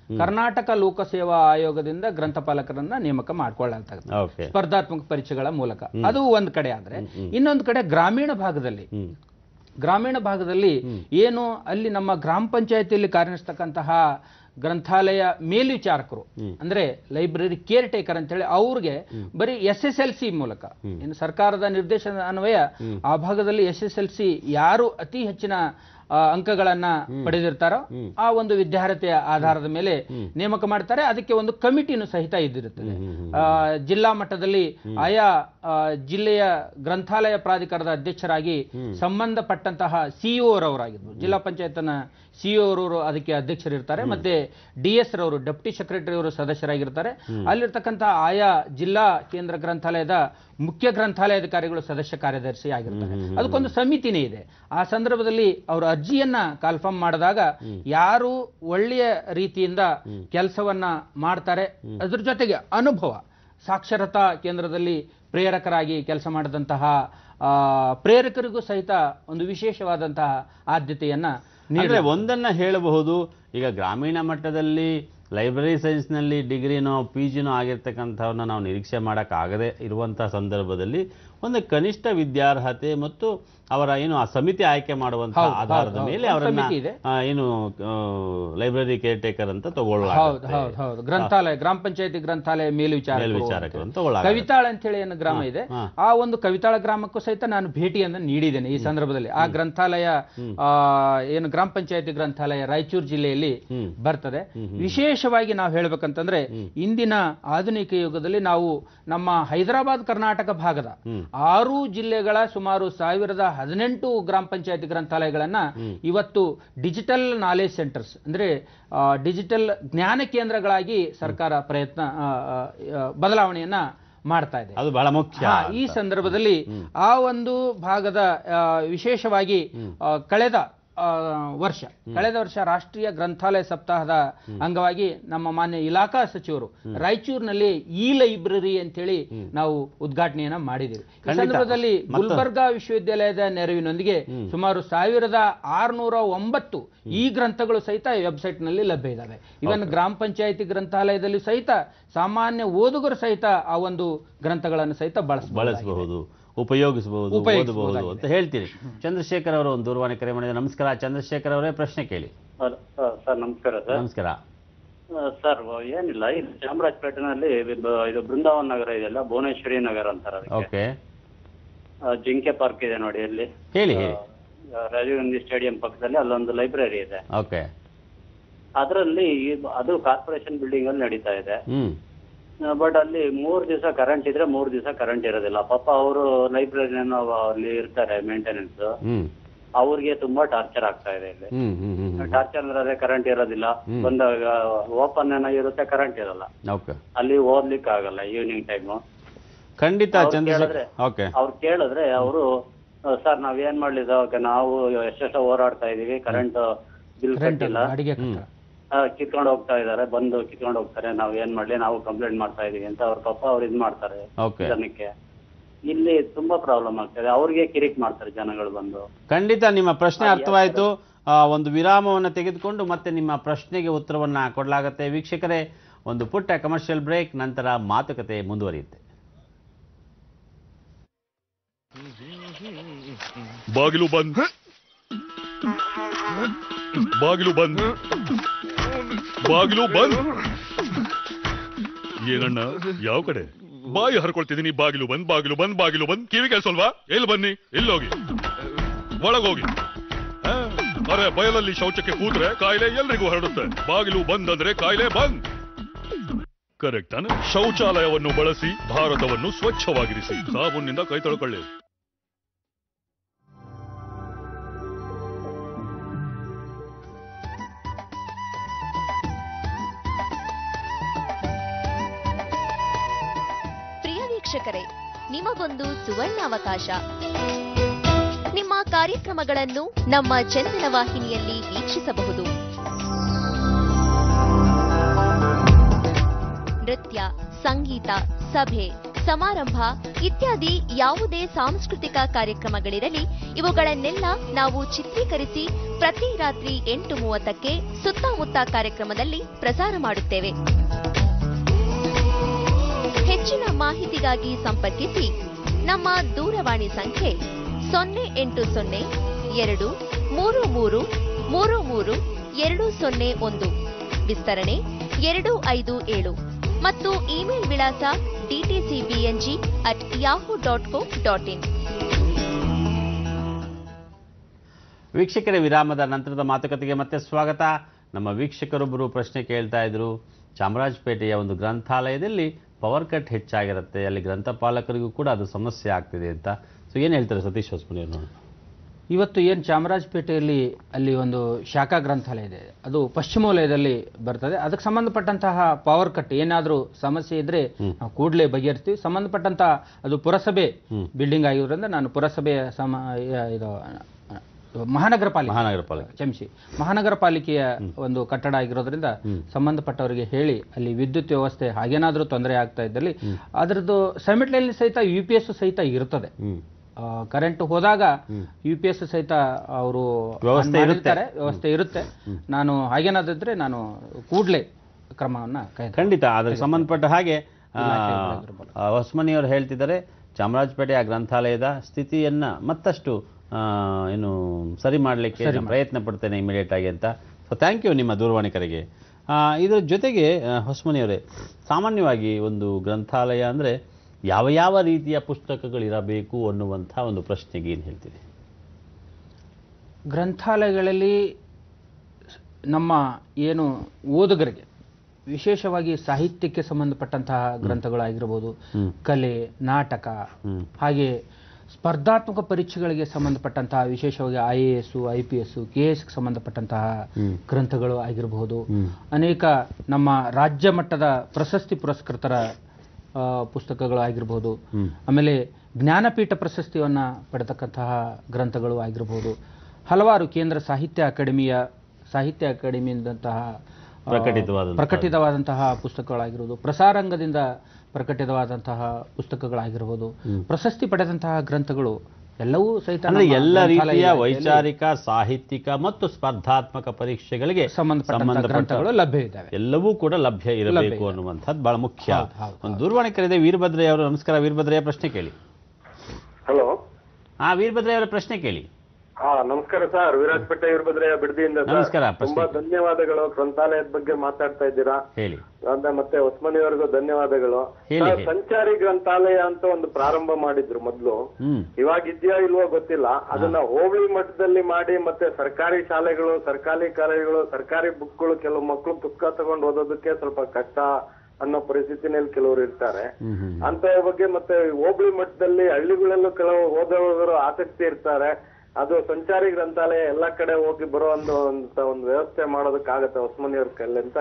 ಕರ್ನಾಟಕ ಲೋಕಸೇವಾ ಆಯೋಗದಿಂದ ಗ್ರಂಥಪಾಲಕರನ್ನ ನೇಮಕ ಮಾಡ್ಕೊಳ್ಳಲಾಗ್ತದೆ ಓಕೆ ಸ್ಪರ್ಧಾತ್ಮಕ ಪರೀಕ್ಷೆಗಳ ಮೂಲಕ ಅದು ಒಂದ್ ಕಡೆ ಆದ್ರೆ ಇನ್ನೊಂದು ಕಡೆ ಗ್ರಾಮೀಣ ಭಾಗದಲ್ಲಿ ಹ್ಮ್ ಗ್ರಾಮೀಣ ಭಾಗದಲ್ಲಿ ಏನು ಅಲ್ಲಿ ನಮ್ಮ ಗ್ರಾಮ ಪಂಚಾಯತಿಯಲ್ಲಿ ಕಾರ್ಯನಿರ್ತಕ್ಕಂತಹ ಗ್ರಂಥಾಲಯ ಮೇಲ್ವಿಚಾರಕರು ಅಂದ್ರೆ ಲೈಬ್ರರಿ ಕೇರ್ ಟೇಕರ್ ಅಂತ ಹೇಳಿ ಅವ್ರಿಗೆ ಬರೀ ಎಸ್ ಎಸ್ ಎಲ್ ಸಿ ಮೂಲಕ ಇನ್ನು ಸರ್ಕಾರದ ನಿರ್ದೇಶನ ಅನ್ವಯ ಆ ಭಾಗದಲ್ಲಿ ಎಸ್ ಎಸ್ ಎಲ್ ಸಿ ಯಾರು ಅತಿ ಹೆಚ್ಚಿನ ಆ, ಅಂಕಗಳನ್ನ ಪಡೆದಿರ್ತಾರೋ ಆ ಒಂದು ವಿದ್ಯಾರ್ಹತೆಯ ಆಧಾರದ ಮೇಲೆ ನೇಮಕ ಮಾಡ್ತಾರೆ ಅದಕ್ಕೆ ಒಂದು ಕಮಿಟಿನೂ ಸಹಿತ ಇದ್ದಿರುತ್ತದೆ ಆ, ಜಿಲ್ಲಾ ಮಟ್ಟದಲ್ಲಿ ಆಯಾ ಆ, ಜಿಲ್ಲೆಯ ಗ್ರಂಥಾಲಯ ಪ್ರಾಧಿಕಾರದ ಅಧ್ಯಕ್ಷರಾಗಿ ಸಂಬಂಧಪಟ್ಟಂತಹ ಸಿಇಒ ರವರಾಗಿರ್ಬೋದು ಜಿಲ್ಲಾ ಪಂಚಾಯತ್ನ ಸಿಇಒ ರವರು ಅದಕ್ಕೆ ಅಧ್ಯಕ್ಷರಿರ್ತಾರೆ ಮತ್ತೆ ಡಿ ಎಸ್ ರವರು ಡೆಪ್ಟಿ ಸೆಕ್ರೆಟರಿ ಅವರು ಸದಸ್ಯರಾಗಿರ್ತಾರೆ ಅಲ್ಲಿರ್ತಕ್ಕಂತಹ ಆಯಾ ಜಿಲ್ಲಾ ಕೇಂದ್ರ ಗ್ರಂಥಾಲಯದ ಮುಖ್ಯ ಗ್ರಂಥಾಲಯಾಧಿಕಾರಿಗಳು ಸದಸ್ಯ ಕಾರ್ಯದರ್ಶಿ ಆಗಿರ್ತಾರೆ ಅದಕ್ಕೊಂದು ಸಮಿತಿನೇ ಇದೆ ಆ ಸಂದರ್ಭದಲ್ಲಿ ಅವರು ಅರ್ಜಿಯನ್ನ ಕಾಲ್ಫಾರ್ಮ್ ಮಾಡಿದಾಗ ಯಾರು ಒಳ್ಳೆಯ ರೀತಿಯಿಂದ ಕೆಲಸವನ್ನ ಮಾಡ್ತಾರೆ ಅದ್ರ ಜೊತೆಗೆ ಅನುಭವ ಸಾಕ್ಷರತಾ ಕೇಂದ್ರದಲ್ಲಿ ಪ್ರೇರಕರಾಗಿ ಕೆಲಸ ಮಾಡಿದಂತಹ ಆ, ಪ್ರೇರಕರಿಗೂ ಸಹಿತ ಒಂದು ವಿಶೇಷವಾದಂತಹ ಆದ್ಯತೆಯನ್ನ ಅಂದ್ರೆ ನೀಡಲಾಗಿದೆ. ಒಂದನ್ನ ಹೇಳಬಹುದು ಈಗ ಗ್ರಾಮೀಣ ಮಟ್ಟದಲ್ಲಿ ಲೈಬ್ರರಿ ಸೈನ್ಸ್ನಲ್ಲಿ ಡಿಗ್ರಿನೋ ಪಿ ಜಿನೋ ಆಗಿರ್ತಕ್ಕಂಥವ್ರನ್ನ ನಾವು ನಿರೀಕ್ಷೆ ಮಾಡೋಕ್ಕಾಗದೇ ಇರುವಂಥ ಸಂದರ್ಭದಲ್ಲಿ ಒಂದು ಕನಿಷ್ಠ ವಿದ್ಯಾರ್ಹತೆ ಮತ್ತು ಅವರ ಏನು ಆ ಸಮಿತಿ ಆಯ್ಕೆ ಮಾಡುವಂತಹ ಹೌದು, ಆಧಾರದ ಹೌದು, ಮೇಲೆ ಹೌದು. ಅವರನ್ನ ಸಮಿತಿ ಇದೆ. ಆ, ಏನು ಲೈಬ್ರರಿ ಕೇರ್ ಟೇಕರ್ ಅಂತ ಹೌದು ತಗೊಳ್ಳಲಾಗುತ್ತೆ ಹೌದು ಹೌದು ಗ್ರಂಥಾಲಯ ಗ್ರಾಮ ಪಂಚಾಯತಿ ಗ್ರಂಥಾಲಯ ಮೇಲ್ವಿಚಾರಕರು ಮೇಲ್ವಿಚಾರಕರು ಅಂತ ಅಂತ ತಗೊಳ್ಳಾಗುತ್ತೆ. ಕವಿತಾಳ ಅಂತ ಹೇಳಿ ಏನು ಗ್ರಾಮ ಇದೆ ಹಾ. ಆ ಒಂದು ಕವಿತಾಳ ಗ್ರಾಮಕ್ಕೂ ಸಹಿತ ನಾನು ಭೇಟಿಯನ್ನು ನೀಡಿದ್ದೇನೆ ಈ ಸಂದರ್ಭದಲ್ಲಿ ಆ ಗ್ರಂಥಾಲಯ ಆ, ಏನು ಗ್ರಾಮ ಪಂಚಾಯತಿ ಗ್ರಂಥಾಲಯ ರಾಯಚೂರು ಜಿಲ್ಲೆಯಲ್ಲಿ ಹ್ಮ್. ಬರ್ತದೆ ವಿಶೇಷವಾಗಿ ನಾವು ಹೇಳ್ಬೇಕಂತಂದ್ರೆ ಇಂದಿನ ಆಧುನಿಕ ಯುಗದಲ್ಲಿ ನಾವು ನಮ್ಮ ಹೈದರಾಬಾದ್ ಕರ್ನಾಟಕ ಭಾಗದ ಆರು ಜಿಲ್ಲೆಗಳ ಸುಮಾರು ಸಾವಿರದ ಹದಿನೆಂಟು ಗ್ರಾಮ ಪಂಚಾಯತಿ ಗ್ರಂಥಾಲಯಗಳನ್ನ ಇವತ್ತು ಡಿಜಿಟಲ್ ನಾಲೆಜ್ ಸೆಂಟರ್ಸ್ ಅಂದ್ರೆ ಡಿಜಿಟಲ್ ಜ್ಞಾನ ಕೇಂದ್ರಗಳಾಗಿ ಸರ್ಕಾರ ಪ್ರಯತ್ನ ಆ, ಆ, ಆ, ಬದಲಾವಣೆಯನ್ನ ಮಾಡ್ತಾ ಇದೆ ಅದು ಬಹಳ ಮುಖ್ಯ ಹಾ, ಈ ಸಂದರ್ಭದಲ್ಲಿ ಆ ಒಂದು ಭಾಗದ ಆ, ವಿಶೇಷವಾಗಿ ಆ, ಕಳೆದ ಆ, ವರ್ಷ ಕಳೆದ ವರ್ಷ ರಾಷ್ಟ್ರೀಯ ಗ್ರಂಥಾಲಯ ಸಪ್ತಾಹದ ಅಂಗವಾಗಿ ನಮ್ಮ ಮಾನ್ಯ ಇಲಾಖಾ ಸಚಿವರು ರಾಯಚೂರಿನಲ್ಲಿ ಇ ಲೈಬ್ರರಿ ಅಂತೇಳಿ ನಾವು ಉದ್ಘಾಟನೆಯನ್ನ ಮಾಡಿದ್ದೀವಿ ಈ ಖಂಡಿತ. ಸಂದರ್ಭದಲ್ಲಿ ಮತ್ತು- ಗುಲ್ಬರ್ಗಾ ವಿಶ್ವವಿದ್ಯಾಲಯದ ನೆರವಿನೊಂದಿಗೆ ಸುಮಾರು ಸಾವಿರದ ಆರುನೂರ ಒಂಬತ್ತು ಈ ಗ್ರಂಥಗಳು ಸಹಿತ ವೆಬ್ಸೈಟ್ ನಲ್ಲಿ ಲಭ್ಯ ಇದಾವೆ ಇವನ್ ಗ್ರಾಮ ಪಂಚಾಯತಿ ಗ್ರಂಥಾಲಯದಲ್ಲಿ ಸಹಿತ ಸಾಮಾನ್ಯ ಓದುಗರು ಸಹಿತ ಆ ಒಂದು ಗ್ರಂಥಗಳನ್ನು ಸಹಿತ ಬಳಸಬಹುದು ಬಳಸಬಹುದು ಉಪಯೋಗಿಸಬಹುದು ಉಪಯೋಗಿಸಬಹುದಾಗಿದೆ. ಓದಬಹುದು ಅಂತ ಹೇಳ್ತೀರಿ ಚಂದ್ರಶೇಖರ್ ಅವರು ಒಂದು ದೂರವಾಣಿ ಕರೆ ಮಾಡಿದ ನಮಸ್ಕಾರ ಚಂದ್ರಶೇಖರ್ ಅವರೇ ಪ್ರಶ್ನೆ ಕೇಳಿ ಸರ್ ನಮಸ್ಕಾರ ಸರ್ ನಮಸ್ಕಾರ ಸರ್ ಏನಿಲ್ಲ ಇದು ಚಾಮರಾಜಪೇಟೆನಲ್ಲಿ ಇದು ಇದು ಬೃಂದಾವನ್ ನಗರ ಇದೆಯಲ್ಲ ಭುವನೇಶ್ವರಿ ನಗರ ಅಂತಾರೆ ಅದಕ್ಕೆ ಓಕೆ ಆ, ಜಿಂಕೆ ಪಾರ್ಕ್ ಇದೆ ನೋಡಿ ಅಲ್ಲಿ ಹೇಳಿ ಹೇಳಿ ಆ, ರಾಜೀವ್ ಗಾಂಧಿ ಸ್ಟೇಡಿಯಂ ಪಕ್ಕದಲ್ಲಿ ಅಲ್ಲೊಂದು ಲೈಬ್ರರಿ ಇದೆ ಓಕೆ ಅದರಲ್ಲಿ ಅದು ಕಾರ್ಪೊರೇಷನ್ ಬಿಲ್ಡಿಂಗ್ ಅಲ್ಲಿ ನಡೀತಾ ಇದೆ ಹ್ಮ್ ಬಟ್ ಅಲ್ಲಿ ಮೂರ್ ದಿವಸ ಕರೆಂಟ್ ಇದ್ರೆ ಮೂರ್ ದಿವಸ ಕರೆಂಟ್ ಇರೋದಿಲ್ಲ ಪಾಪ ಅವರು ಲೈಬ್ರರಿನ ಅಲ್ಲಿ ಇರ್ತಾರೆ ಮೇಂಟೆನೆನ್ಸ್ ಹ್ಮ್ ಅವ್ರಿಗೆ ತುಂಬಾ ಟಾರ್ಚರ್ ಆಗ್ತಾ ಇದೆ ಇಲ್ಲಿ ಹ್ಮ್ ಹ್ಮ್ ಹ್ಮ್ ಹ್ಮ್ ಟಾರ್ಚರ್ ಅಂದ್ರೆ ಅದೇ ಕರೆಂಟ್ ಇರೋದಿಲ್ಲ ಬಂದಾಗ ಓಪನ್ ಏನೋ ಇರುತ್ತೆ ಕರೆಂಟ್ ಇರಲ್ಲ ಓಕೆ ಅಲ್ಲಿ ಓದ್ಲಿಕ್ಕೆ ಆಗಲ್ಲ ಈವ್ನಿಂಗ್ ಟೈಮು ಖಂಡಿತ ಅವ್ರು ಚಂದ್ರಶೇಖರ್ ಕೇಳಿದ್ರೆ- ಓಕೆ ಅವ್ರು ಕೇಳಿದ್ರೆ ಅವರು ಸರ್ ನಾವ್ ಏನ್ ಮಾಡ್ಲಿ ಸರ್ ನಾವು ಎಷ್ಟೆಷ್ಟೋ ಹೋರಾಡ್ತಾ ಇದೀವಿ ಕರೆಂಟ್ ಬಿಲ್ ಕಟ್ಟಿಲ್ಲ ಅಡಿಗೆ ಕಟ್ಟಡ. ಆ, ಕಿತ್ಕೊಂಡು ಹೋಗ್ತಾ ಇದಾರೆ ಬಂದು ಕಿತ್ಕೊಂಡು ಹೋಗ್ತಾರೆ ನಾವ್ ಏನ್ ಮಾಡ್ಲಿ ನಾವು ಕಂಪ್ಲೇಂಟ್ ಮಾಡ್ತಾ ಇದೀವಿ ಅಂತ ಅವ್ರ ಪಾಪ ಅವ್ರು ಇದ್ ಮಾಡ್ತಾರೆ ಓಕೆ ಜನಕ್ಕೆ ಇಲ್ಲಿ ತುಂಬಾ ಪ್ರಾಬ್ಲಮ್ ಆಗ್ತದೆ ಅವ್ರಿಗೆ ಕಿರಿಕ್ ಮಾಡ್ತಾರೆ ಜನಗಳು ಬಂದು ಖಂಡಿತ ನಿಮ್ಮ ಪ್ರಶ್ನೆ ಅರ್ಥವಾಯಿತು ಆ, ಒಂದು ವಿರಾಮವನ್ನು ತೆಗೆದುಕೊಂಡು ಮತ್ತೆ ನಿಮ್ಮ ಪ್ರಶ್ನೆಗೆ ಉತ್ತರವನ್ನ ಕೊಡಲಾಗುತ್ತೆ ವೀಕ್ಷಕರೇ ಒಂದು ಪುಟ್ಟ ಕಮರ್ಷಿಯಲ್ ಬ್ರೇಕ್ ನಂತರ ಮಾತುಕತೆ ಮುಂದುವರಿಯುತ್ತೆ ಬಾಗಿಲು ಬಂದ್ ಬಾಗಿಲು ಬಂದ್ ಬಾಗಿಲು ಬಂದ್ ಏನಣ್ಣ ಯಾವ ಕಡೆ ಬಾಯಿ ಹರ್ಕೊಳ್ತಿದೀನಿ ಬಾಗಿಲು ಬಂದ್ ಬಾಗಿಲು ಬಂದ್ ಬಾಗಿಲು ಬಂದ್ ಕಿವಿ ಕೇಳಿಸಲ್ವಾ ಎಲ್ಲಿ ಬನ್ನಿ ಎಲ್ಲೋಗಿ ಒಳಗೋಗಿ ಆ, ಅರೆ ಬಯಲಲ್ಲಿ ಶೌಚಕ್ಕೆ ಕೂತ್ರೆ ಕಾಯಿಲೆ ಎಲ್ರಿಗೂ ಹರಡುತ್ತೆ ಬಾಗಿಲು ಬಂದ್ ಅಂದ್ರೆ ಕಾಯಿಲೆ ಬಂದ್ ಕರೆಕ್ಟ್ ತಾನೆ ಶೌಚಾಲಯವನ್ನು ಬಳಸಿ ಭಾರತವನ್ನು ಸ್ವಚ್ಛವಾಗಿರಿಸಿ ಸಾಬೂನಿಂದ ಕೈ ತೊಳ್ಕೊಳ್ಳಿ ಪ್ರಿಯ ವೀಕ್ಷಕರೇ ನಿಮಗೊಂದು ಸುವರ್ಣಾವಕಾಶ ನಿಮ್ಮ ಕಾರ್ಯಕ್ರಮಗಳನ್ನು ನಮ್ಮ ಚಂದನ ವಾಹಿನಿಯಲ್ಲಿ ವೀಕ್ಷಿಸಬಹುದು ನೃತ್ಯ ಸಂಗೀತ ಸಭೆ ಸಮಾರಂಭ ಇತ್ಯಾದಿ ಯಾವುದೇ ಸಾಂಸ್ಕೃತಿಕ ಕಾರ್ಯಕ್ರಮಗಳಿರಲಿ ಇವುಗಳನ್ನೆಲ್ಲ ನಾವು ಚಿತ್ರೀಕರಿಸಿ ಪ್ರತಿ ರಾತ್ರಿ ಎಂಟು ಮೂವತ್ತಕ್ಕೆ ಸುತ್ತಮುತ್ತ ಕಾರ್ಯಕ್ರಮದಲ್ಲಿ ಪ್ರಸಾರ ಮಾಡುತ್ತೇವೆ ಹೆಚ್ಚಿನ ಮಾಹಿತಿಗಾಗಿ ಸಂಪರ್ಕಿಸಿ ನಮ್ಮ ದೂರವಾಣಿ ಸಂಖ್ಯೆ ಸೊನ್ನೆ ಎಂಟು ಸೊನ್ನೆ ಎರಡು ಮೂರು ಮೂರು ಮೂರು ಮೂರು ಎರಡು ಸೊನ್ನೆ ಒಂದು ವಿಸ್ತರಣೆ ಎರಡು ಐದು ಏಳು ಮತ್ತು ಇಮೇಲ್ ವಿಳಾಸ DTCBNG at yahoo dot co dot in ವೀಕ್ಷಕರ ವಿರಾಮದ ನಂತರದ ಮಾತುಕತೆಗೆ ಮತ್ತೆ ಸ್ವಾಗತ ನಮ್ಮ ವೀಕ್ಷಕರೊಬ್ಬರು ಪ್ರಶ್ನೆ ಕೇಳ್ತಾ ಇದ್ರು ಚಾಮರಾಜಪೇಟೆಯ ಒಂದು ಗ್ರಂಥಾಲಯದಲ್ಲಿ ಪವರ್ ಕಟ್ ಹೆಚ್ಚಾಗಿರುತ್ತೆ ಅಲ್ಲಿ ಗ್ರಂಥಪಾಲಕರಿಗೂ ಕೂಡ ಅದು ಸಮಸ್ಯೆ ಆಗ್ತಿದೆ ಅಂತ ಸೊ ಏನು ಹೇಳ್ತಾರೆ ಸತೀಶ್ ಹೊಸ್ಮನಿ ಅವರು ಇವತ್ತು ಏನು ಚಾಮರಾಜಪೇಟೆಯಲ್ಲಿ ಅಲ್ಲಿ ಒಂದು ಶಾಖಾ ಗ್ರಂಥಾಲಯ ಇದೆ ಅದು ಪಶ್ಚಿಮ ವಲಯದಲ್ಲಿ ಬರ್ತದೆ ಅದಕ್ಕೆ ಸಂಬಂಧಪಟ್ಟಂತಹ ಪವರ್ ಕಟ್ ಏನಾದರೂ ಸಮಸ್ಯೆ ಇದ್ರೆ ನಾವು ಕೂಡಲೇ ಬಗೆಹರಿಸ್ತೀವಿ ಸಂಬಂಧಪಟ್ಟಂತಹ ಅದು ಪುರಸಭೆ ಬಿಲ್ಡಿಂಗ್ ಆಗಿರೋದ್ರಿಂದ ನಾನು ಪುರಸಭೆಯ ಸಮ ಯ- ಇದು ಅ, ಮಹಾನಗರ ಪಾಲಿಕೆ ಮಹಾನಗರ ಪಾಲಿಕೆ ಕ್ಷಮಿಸಿ ಮಹಾನಗರ ಪಾಲಿಕೆಯ ಒಂದು ಕಟ್ಟಡ ಆಗಿರೋದ್ರಿಂದ ಸಂಬಂಧಪಟ್ಟವರಿಗೆ ಹೇಳಿ ಅಲ್ಲಿ ವಿದ್ಯುತ್ ವ್ಯವಸ್ಥೆ ಹಾಗೇನಾದರೂ ತೊಂದರೆ ಆಗ್ತಾ ಇದ್ದಲ್ಲಿ ಅದರದ್ದು ಸೈಮಿಟ್ಲಲ್ಲಿ ಸಹಿತ ಯು ಪಿ ಎಸ್ ಸಹಿತ ಇರ್ತದೆ ಹ್ಮ್ ಕರೆಂಟ್ ಹೋದಾಗ ಯು ಪಿ ಎಸ್ ಸಹಿತ ಅವರು ವ್ಯವಸ್ಥೆ ಇರುತ್ತೆ. ವ್ಯವಸ್ಥೆ ಇರುತ್ತೆ ನಾನು ಹಾಗೇನಾದಿದ್ರೆ ನಾನು ಕೂಡಲೇ ಕ್ರಮವನ್ನ ಕೈಗೊಳ್ತೀನಿ. ಖಂಡಿತ ಅದಕ್ಕೆ ಸಂಬಂಧಪಟ್ಟ ಹಾಗೆ ಆ, ಆ, ಹೊಸ್ಮನಿಯವರು ಹೇಳ್ತಿದ್ದಾರೆ ಚಾಮರಾಜಪೇಟೆಯ ಗ್ರಂಥಾಲಯದ ಸ್ಥಿತಿಯನ್ನ ಮತ್ತಷ್ಟು ಆ, ಏನು ಸರಿ ಮಾಡಲಿಕ್ಕೆ ಪ್ರಯತ್ನ ಪಡ್ತೇನೆ ಇಮಿಡಿಯೇಟ್ ಆಗಿ ಅಂತ ಸೊ ಥ್ಯಾಂಕ್ ಯು ನಿಮ್ಮ ದೂರವಾಣಿ ಕರೆಗೆ ಆ, ಇದರ ಜೊತೆಗೆ ಆ, ಹೊಸ್ಮನಿಯವರೇ ಸಾಮಾನ್ಯವಾಗಿ ಒಂದು ಗ್ರಂಥಾಲಯ ಅಂದರೆ ಯಾವ ಯಾವ ರೀತಿಯ ಪುಸ್ತಕಗಳಿರಬೇಕು ಅನ್ನುವಂಥ ಒಂದು ಪ್ರಶ್ನೆಗೆ ಏನು ಹೇಳ್ತೀರಿ ಗ್ರಂಥಾಲಯಗಳಲ್ಲಿ ನಮ್ಮ ಏನು ಓದುಗರಿಗೆ ವಿಶೇಷವಾಗಿ ಸಾಹಿತ್ಯಕ್ಕೆ ಸಂಬಂಧಪಟ್ಟಂತಹ ಗ್ರಂಥಗಳಾಗಿರ್ಬೋದು ಕಲೆ ನಾಟಕ ಹಾಗೆ ಸ್ಪರ್ಧಾತ್ಮಕ ಪರೀಕ್ಷೆಗಳಿಗೆ ಸಂಬಂಧಪಟ್ಟಂತಹ ವಿಶೇಷವಾಗಿ I A S I P S K S ಸಂಬಂಧಪಟ್ಟಂತಹ ಗ್ರಂಥಗಳು ಆಗಿರಬಹುದು ಅನೇಕ ನಮ್ಮ ರಾಜ್ಯ ಮಟ್ಟದ ಪ್ರಶಸ್ತಿ ಪುರಸ್ಕೃತರ ಆ, ಪುಸ್ತಕಗಳು ಆಗಿರ್ಬೋದು ಆಮೇಲೆ ಜ್ಞಾನಪೀಠ ಪ್ರಶಸ್ತಿಯನ್ನ ಪಡೆತಕ್ಕಂತಹ ಗ್ರಂಥಗಳು ಆಗಿರಬಹುದು ಹಲವಾರು ಕೇಂದ್ರ ಸಾಹಿತ್ಯ ಅಕಾಡೆಮಿಯ ಸಾಹಿತ್ಯ ಅಕಾಡೆಮಿಯಿಂದಂತಹ ಆ, ಪ್ರಕಟಿತವಾದಂತಹ- ಪ್ರಕಟಿತವಾದಂತಹ ಪುಸ್ತಕಗಳಾಗಿರುವುದು ಪ್ರಸಾರಾಂಗದಿಂದ ಪ್ರಕಟಿತವಾದಂತಹ ಪುಸ್ತಕಗಳಾಗಿರ್ಬೋದು ಪ್ರಶಸ್ತಿ ಪಡೆದಂತಹ ಗ್ರಂಥಗಳು ಎಲ್ಲವೂ ಸಹಿತ ಅಂದ್ರೆ ನಮ್ಮ ಎಲ್ಲ ರೀತಿಯ ಗ್ರಂಥಾಲಯದಲ್ಲಿ ವೈಚಾರಿಕ ಸಾಹಿತ್ಯಿಕ ಮತ್ತು ಸ್ಪರ್ಧಾತ್ಮಕ ಪರೀಕ್ಷೆಗಳಿಗೆ ಸಂಬಂಧಪಟ್ಟಂತಹ ಗ್ರಂಥಗಳು ಲಭ್ಯ ಇದ್ದಾವೆ ಎಲ್ಲವೂ ಕೂಡ ಲಭ್ಯ ಇರಬೇಕು ಅನ್ನುವಂಥದ್ದು ಬಹಳ ಮುಖ್ಯ ಹೌದು, ಹೌದು, ಒಂದು ದೂರವಾಣಿ ಕರೆದೆ ವೀರಭದ್ರಯ್ಯ ಅವರು ನಮಸ್ಕಾರ ವೀರಭದ್ರಯ್ಯ ಪ್ರಶ್ನೆ ಕೇಳಿ ಹಲೋ ಹಾ ವೀರಭದ್ರಯ್ಯ ಅವರ ಪ್ರಶ್ನೆ ಕೇಳಿ ಹಾ ನಮಸ್ಕಾರ ಸರ್ ವಿರಾಜಪೇಟೆ ವೀರಭದ್ರಯ್ಯ ಬಿಡದಿಯಿಂದ ಸರ್. ನಮಸ್ಕಾರ, ಪ್ರಶ್ನೆ ತುಂಬಾ ಧನ್ಯವಾದಗಳು ಗ್ರಂಥಾಲಯದ ಬಗ್ಗೆ ಮಾತಾಡ್ತಾ ಇದ್ದೀರಾ ಹೇಳಿ ಅಂದ್ರೆ ಮತ್ತೆ ಹೊಸ್ಮನಿಯವರಿಗೂ ಧನ್ಯವಾದಗಳು ಹೇಳಿ, ಸರ್, ಹೇಳಿ. ಸಂಚಾರಿ ಗ್ರಂಥಾಲಯ ಅಂತ ಒಂದು ಪ್ರಾರಂಭ ಮಾಡಿದ್ರು ಮೊದ್ಲು ಹ್ಮ್ ಇವಾಗ ಇದೆಯಾ ಇಲ್ವೋ ಗೊತ್ತಿಲ್ಲ ಅದನ್ನ ಹೋಬಳಿ ಮಟ್ಟದಲ್ಲಿ ಮಾಡಿ ಮತ್ತೆ ಸರ್ಕಾರಿ ಶಾಲೆಗಳು ಸರ್ಕಾರಿ ಕಾಲೇಜುಗಳು ಸರ್ಕಾರಿ ಬುಕ್ಗಳು ಕೆಲವು ಮಕ್ಕಳು ಪುಸ್ತಕ ತಗೊಂಡು ಓದೋದಕ್ಕೆ ಸ್ವಲ್ಪ ಕಷ್ಟ ಅನ್ನೋ ಪರಿಸ್ಥಿತಿನಲ್ಲಿ ಕೆಲವರು ಇರ್ತಾರೆ ಹ್ಮ್ ಹ್ಮ್ ಅಂತ ಬಗ್ಗೆ ಮತ್ತೆ ಹೋಬಳಿ ಮಟ್ಟದಲ್ಲಿ ಹಳ್ಳಿಗಳಲ್ಲೂ ಕೆಲವು ಓದುವವರು ಆಸಕ್ತಿ ಇರ್ತಾರೆ ಅದು ಸಂಚಾರಿ ಗ್ರಂಥಾಲಯ ಎಲ್ಲಾ ಕಡೆ ಹೋಗಿ ಬರೋ ಒಂದು ಅಂತ ಒಂದು ವ್ಯವಸ್ಥೆ ಮಾಡೋದಕ್ಕಾಗತ್ತೆ ಹೊಸ್ಮನಿಯವ್ರ ಕೈಲಿ ಅಂತ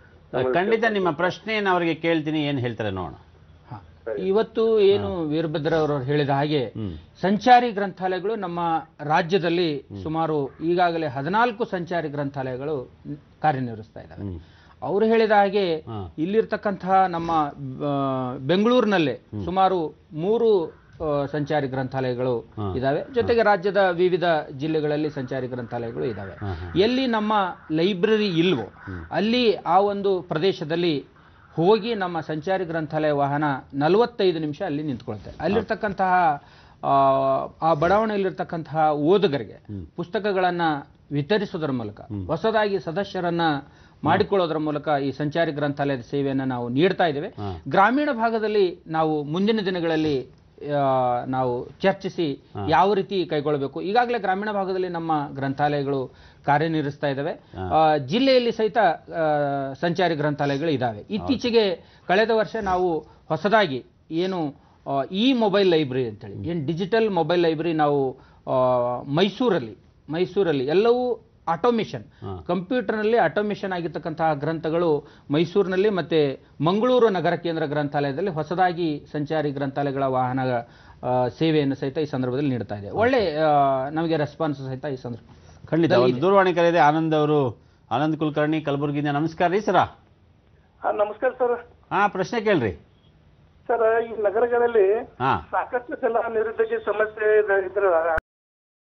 ಖಂಡಿತ ನಿಮ್ಮ ಪ್ರಶ್ನೆಯನ್ನು ಅವರಿಗೆ ಕೇಳ್ತೀನಿ ಏನು ಹೇಳ್ತಾರೆ ನೋಡೋಣ ಹ. ಇವತ್ತು ಏನು ವೀರಭದ್ರ ಅವರು ಹೇಳಿದ ಹಾಗೆ ಹ್ಮ್. ಸಂಚಾರಿ ಗ್ರಂಥಾಲಯಗಳು ನಮ್ಮ ರಾಜ್ಯದಲ್ಲಿ ಸುಮಾರು ಈಗಾಗಲೇ ಹದಿನಾಲ್ಕು ಸಂಚಾರಿ ಗ್ರಂಥಾಲಯಗಳು ಕಾರ್ಯನಿರ್ವಹಿಸ್ತಾ ಇದ್ದಾವೆ ಹ್ಮ್. ಅವರು ಹೇಳಿದ ಹಾಗೆ ಹಾ. ಇಲ್ಲಿರ್ತಕ್ಕಂತಹ ನಮ್ಮ ಆ, ಬೆಂಗಳೂರಿನಲ್ಲೇ ಸುಮಾರು ಮೂರು ಆ, ಸಂಚಾರಿ ಗ್ರಂಥಾಲಯಗಳು ಹಾ. ಇದಾವೆ ಜೊತೆಗೆ ರಾಜ್ಯದ ವಿವಿಧ ಜಿಲ್ಲೆಗಳಲ್ಲಿ ಸಂಚಾರಿ ಗ್ರಂಥಾಲಯಗಳು ಇದಾವೆ ಹಾ, ಹಾ. ಎಲ್ಲಿ ನಮ್ಮ ಲೈಬ್ರರಿ ಇಲ್ವೋ ಅಲ್ಲಿ ಆ ಒಂದು ಪ್ರದೇಶದಲ್ಲಿ ಹೋಗಿ ನಮ್ಮ ಸಂಚಾರಿ ಗ್ರಂಥಾಲಯ ವಾಹನ ನಲವತ್ತೈದು ನಿಮಿಷ ಅಲ್ಲಿ ನಿಂತ್ಕೊಳುತ್ತೆ ಅಲ್ಲಿರ್ತಕ್ಕಂತಹ ಆ, ಆ ಬಡಾವಣೆಯಲ್ಲಿರ್ತಕ್ಕಂತಹ ಓದುಗರಿಗೆ ಪುಸ್ತಕಗಳನ್ನ ವಿತರಿಸೋದರ ಮೂಲಕ ಹೊಸದಾಗಿ ಸದಸ್ಯರನ್ನ ಮಾಡಿಕೊಳ್ಳೋದರ ಮೂಲಕ ಈ ಸಂಚಾರಿ ಗ್ರಂಥಾಲಯದ ಸೇವೆಯನ್ನು ನಾವು ನೀಡ್ತಾ ಇದ್ದೇವೆ ಗ್ರಾಮೀಣ ಭಾಗದಲ್ಲಿ ನಾವು ಮುಂದಿನ ದಿನಗಳಲ್ಲಿ ಆ, ನಾವು ಚರ್ಚಿಸಿ ಯಾವ ರೀತಿ ಕೈಗೊಳ್ಳಬೇಕು ಈಗಾಗಲೇ ಗ್ರಾಮೀಣ ಭಾಗದಲ್ಲಿ ನಮ್ಮ ಗ್ರಂಥಾಲಯಗಳು ಕಾರ್ಯನಿರ್ವಹಿಸ್ತಾ ಇದ್ದಾವೆ ಆ, ಜಿಲ್ಲೆಯಲ್ಲಿ ಸಹಿತ ಆ, ಸಂಚಾರಿ ಗ್ರಂಥಾಲಯಗಳು ಇದ್ದಾವೆ ಇತ್ತೀಚೆಗೆ ಕಳೆದ ವರ್ಷ ನಾವು ಹೊಸದಾಗಿ ಏನು ಆ, ಈ ಮೊಬೈಲ್ ಲೈಬ್ರರಿ ಅಂತೇಳಿ ಏನು ಡಿಜಿಟಲ್ ಮೊಬೈಲ್ ಲೈಬ್ರರಿ ನಾವು ಆ, ಮೈಸೂರಲ್ಲಿ ಮೈಸೂರಲ್ಲಿ ಎಲ್ಲವೂ ಆಟೋಮೇಷನ್ ಕಂಪ್ಯೂಟರ್ನಲ್ಲಿ ಆಟೋಮೇಷನ್ ಆಗಿರ್ತಕ್ಕಂತಹ ಗ್ರಂಥಗಳು ಮೈಸೂರಿನಲ್ಲಿ ಮತ್ತೆ ಮಂಗಳೂರು ನಗರ ಕೇಂದ್ರ ಗ್ರಂಥಾಲಯದಲ್ಲಿ ಹೊಸದಾಗಿ ಸಂಚಾರಿ ಗ್ರಂಥಾಲಯಗಳ ವಾಹನ ಆ, ಸೇವೆಯನ್ನು ಸಹಿತ ಈ ಸಂದರ್ಭದಲ್ಲಿ ನೀಡ್ತಾ ಇದೆ ಒಳ್ಳೆ ಆ, ನಮಗೆ ರೆಸ್ಪಾನ್ಸ್ ಸಹಿತ ಈ ಸಂದರ್ಭ ಖಂಡಿತ ಒಂದು ದೂರವಾಣಿ ಕರೆದೆ ಆನಂದ್ ಅವರು ಆನಂದ್ ಕುಲಕರ್ಣಿ ಕಲಬುರಗಿಯಿಂದ ನಮಸ್ಕಾರ ರೀ ಸರ ನಮಸ್ಕಾರ ಸರ್ ಹಾ ಪ್ರಶ್ನೆ ಕೇಳ್ರಿ ಸರ್ ಈ ನಗರಗಳಲ್ಲಿ ಹಾ ಸಾಕಷ್ಟು ಸಲ ನಿರುದ್ಯೋಗಿ ಸಮಸ್ಯೆ ಇದ್ರ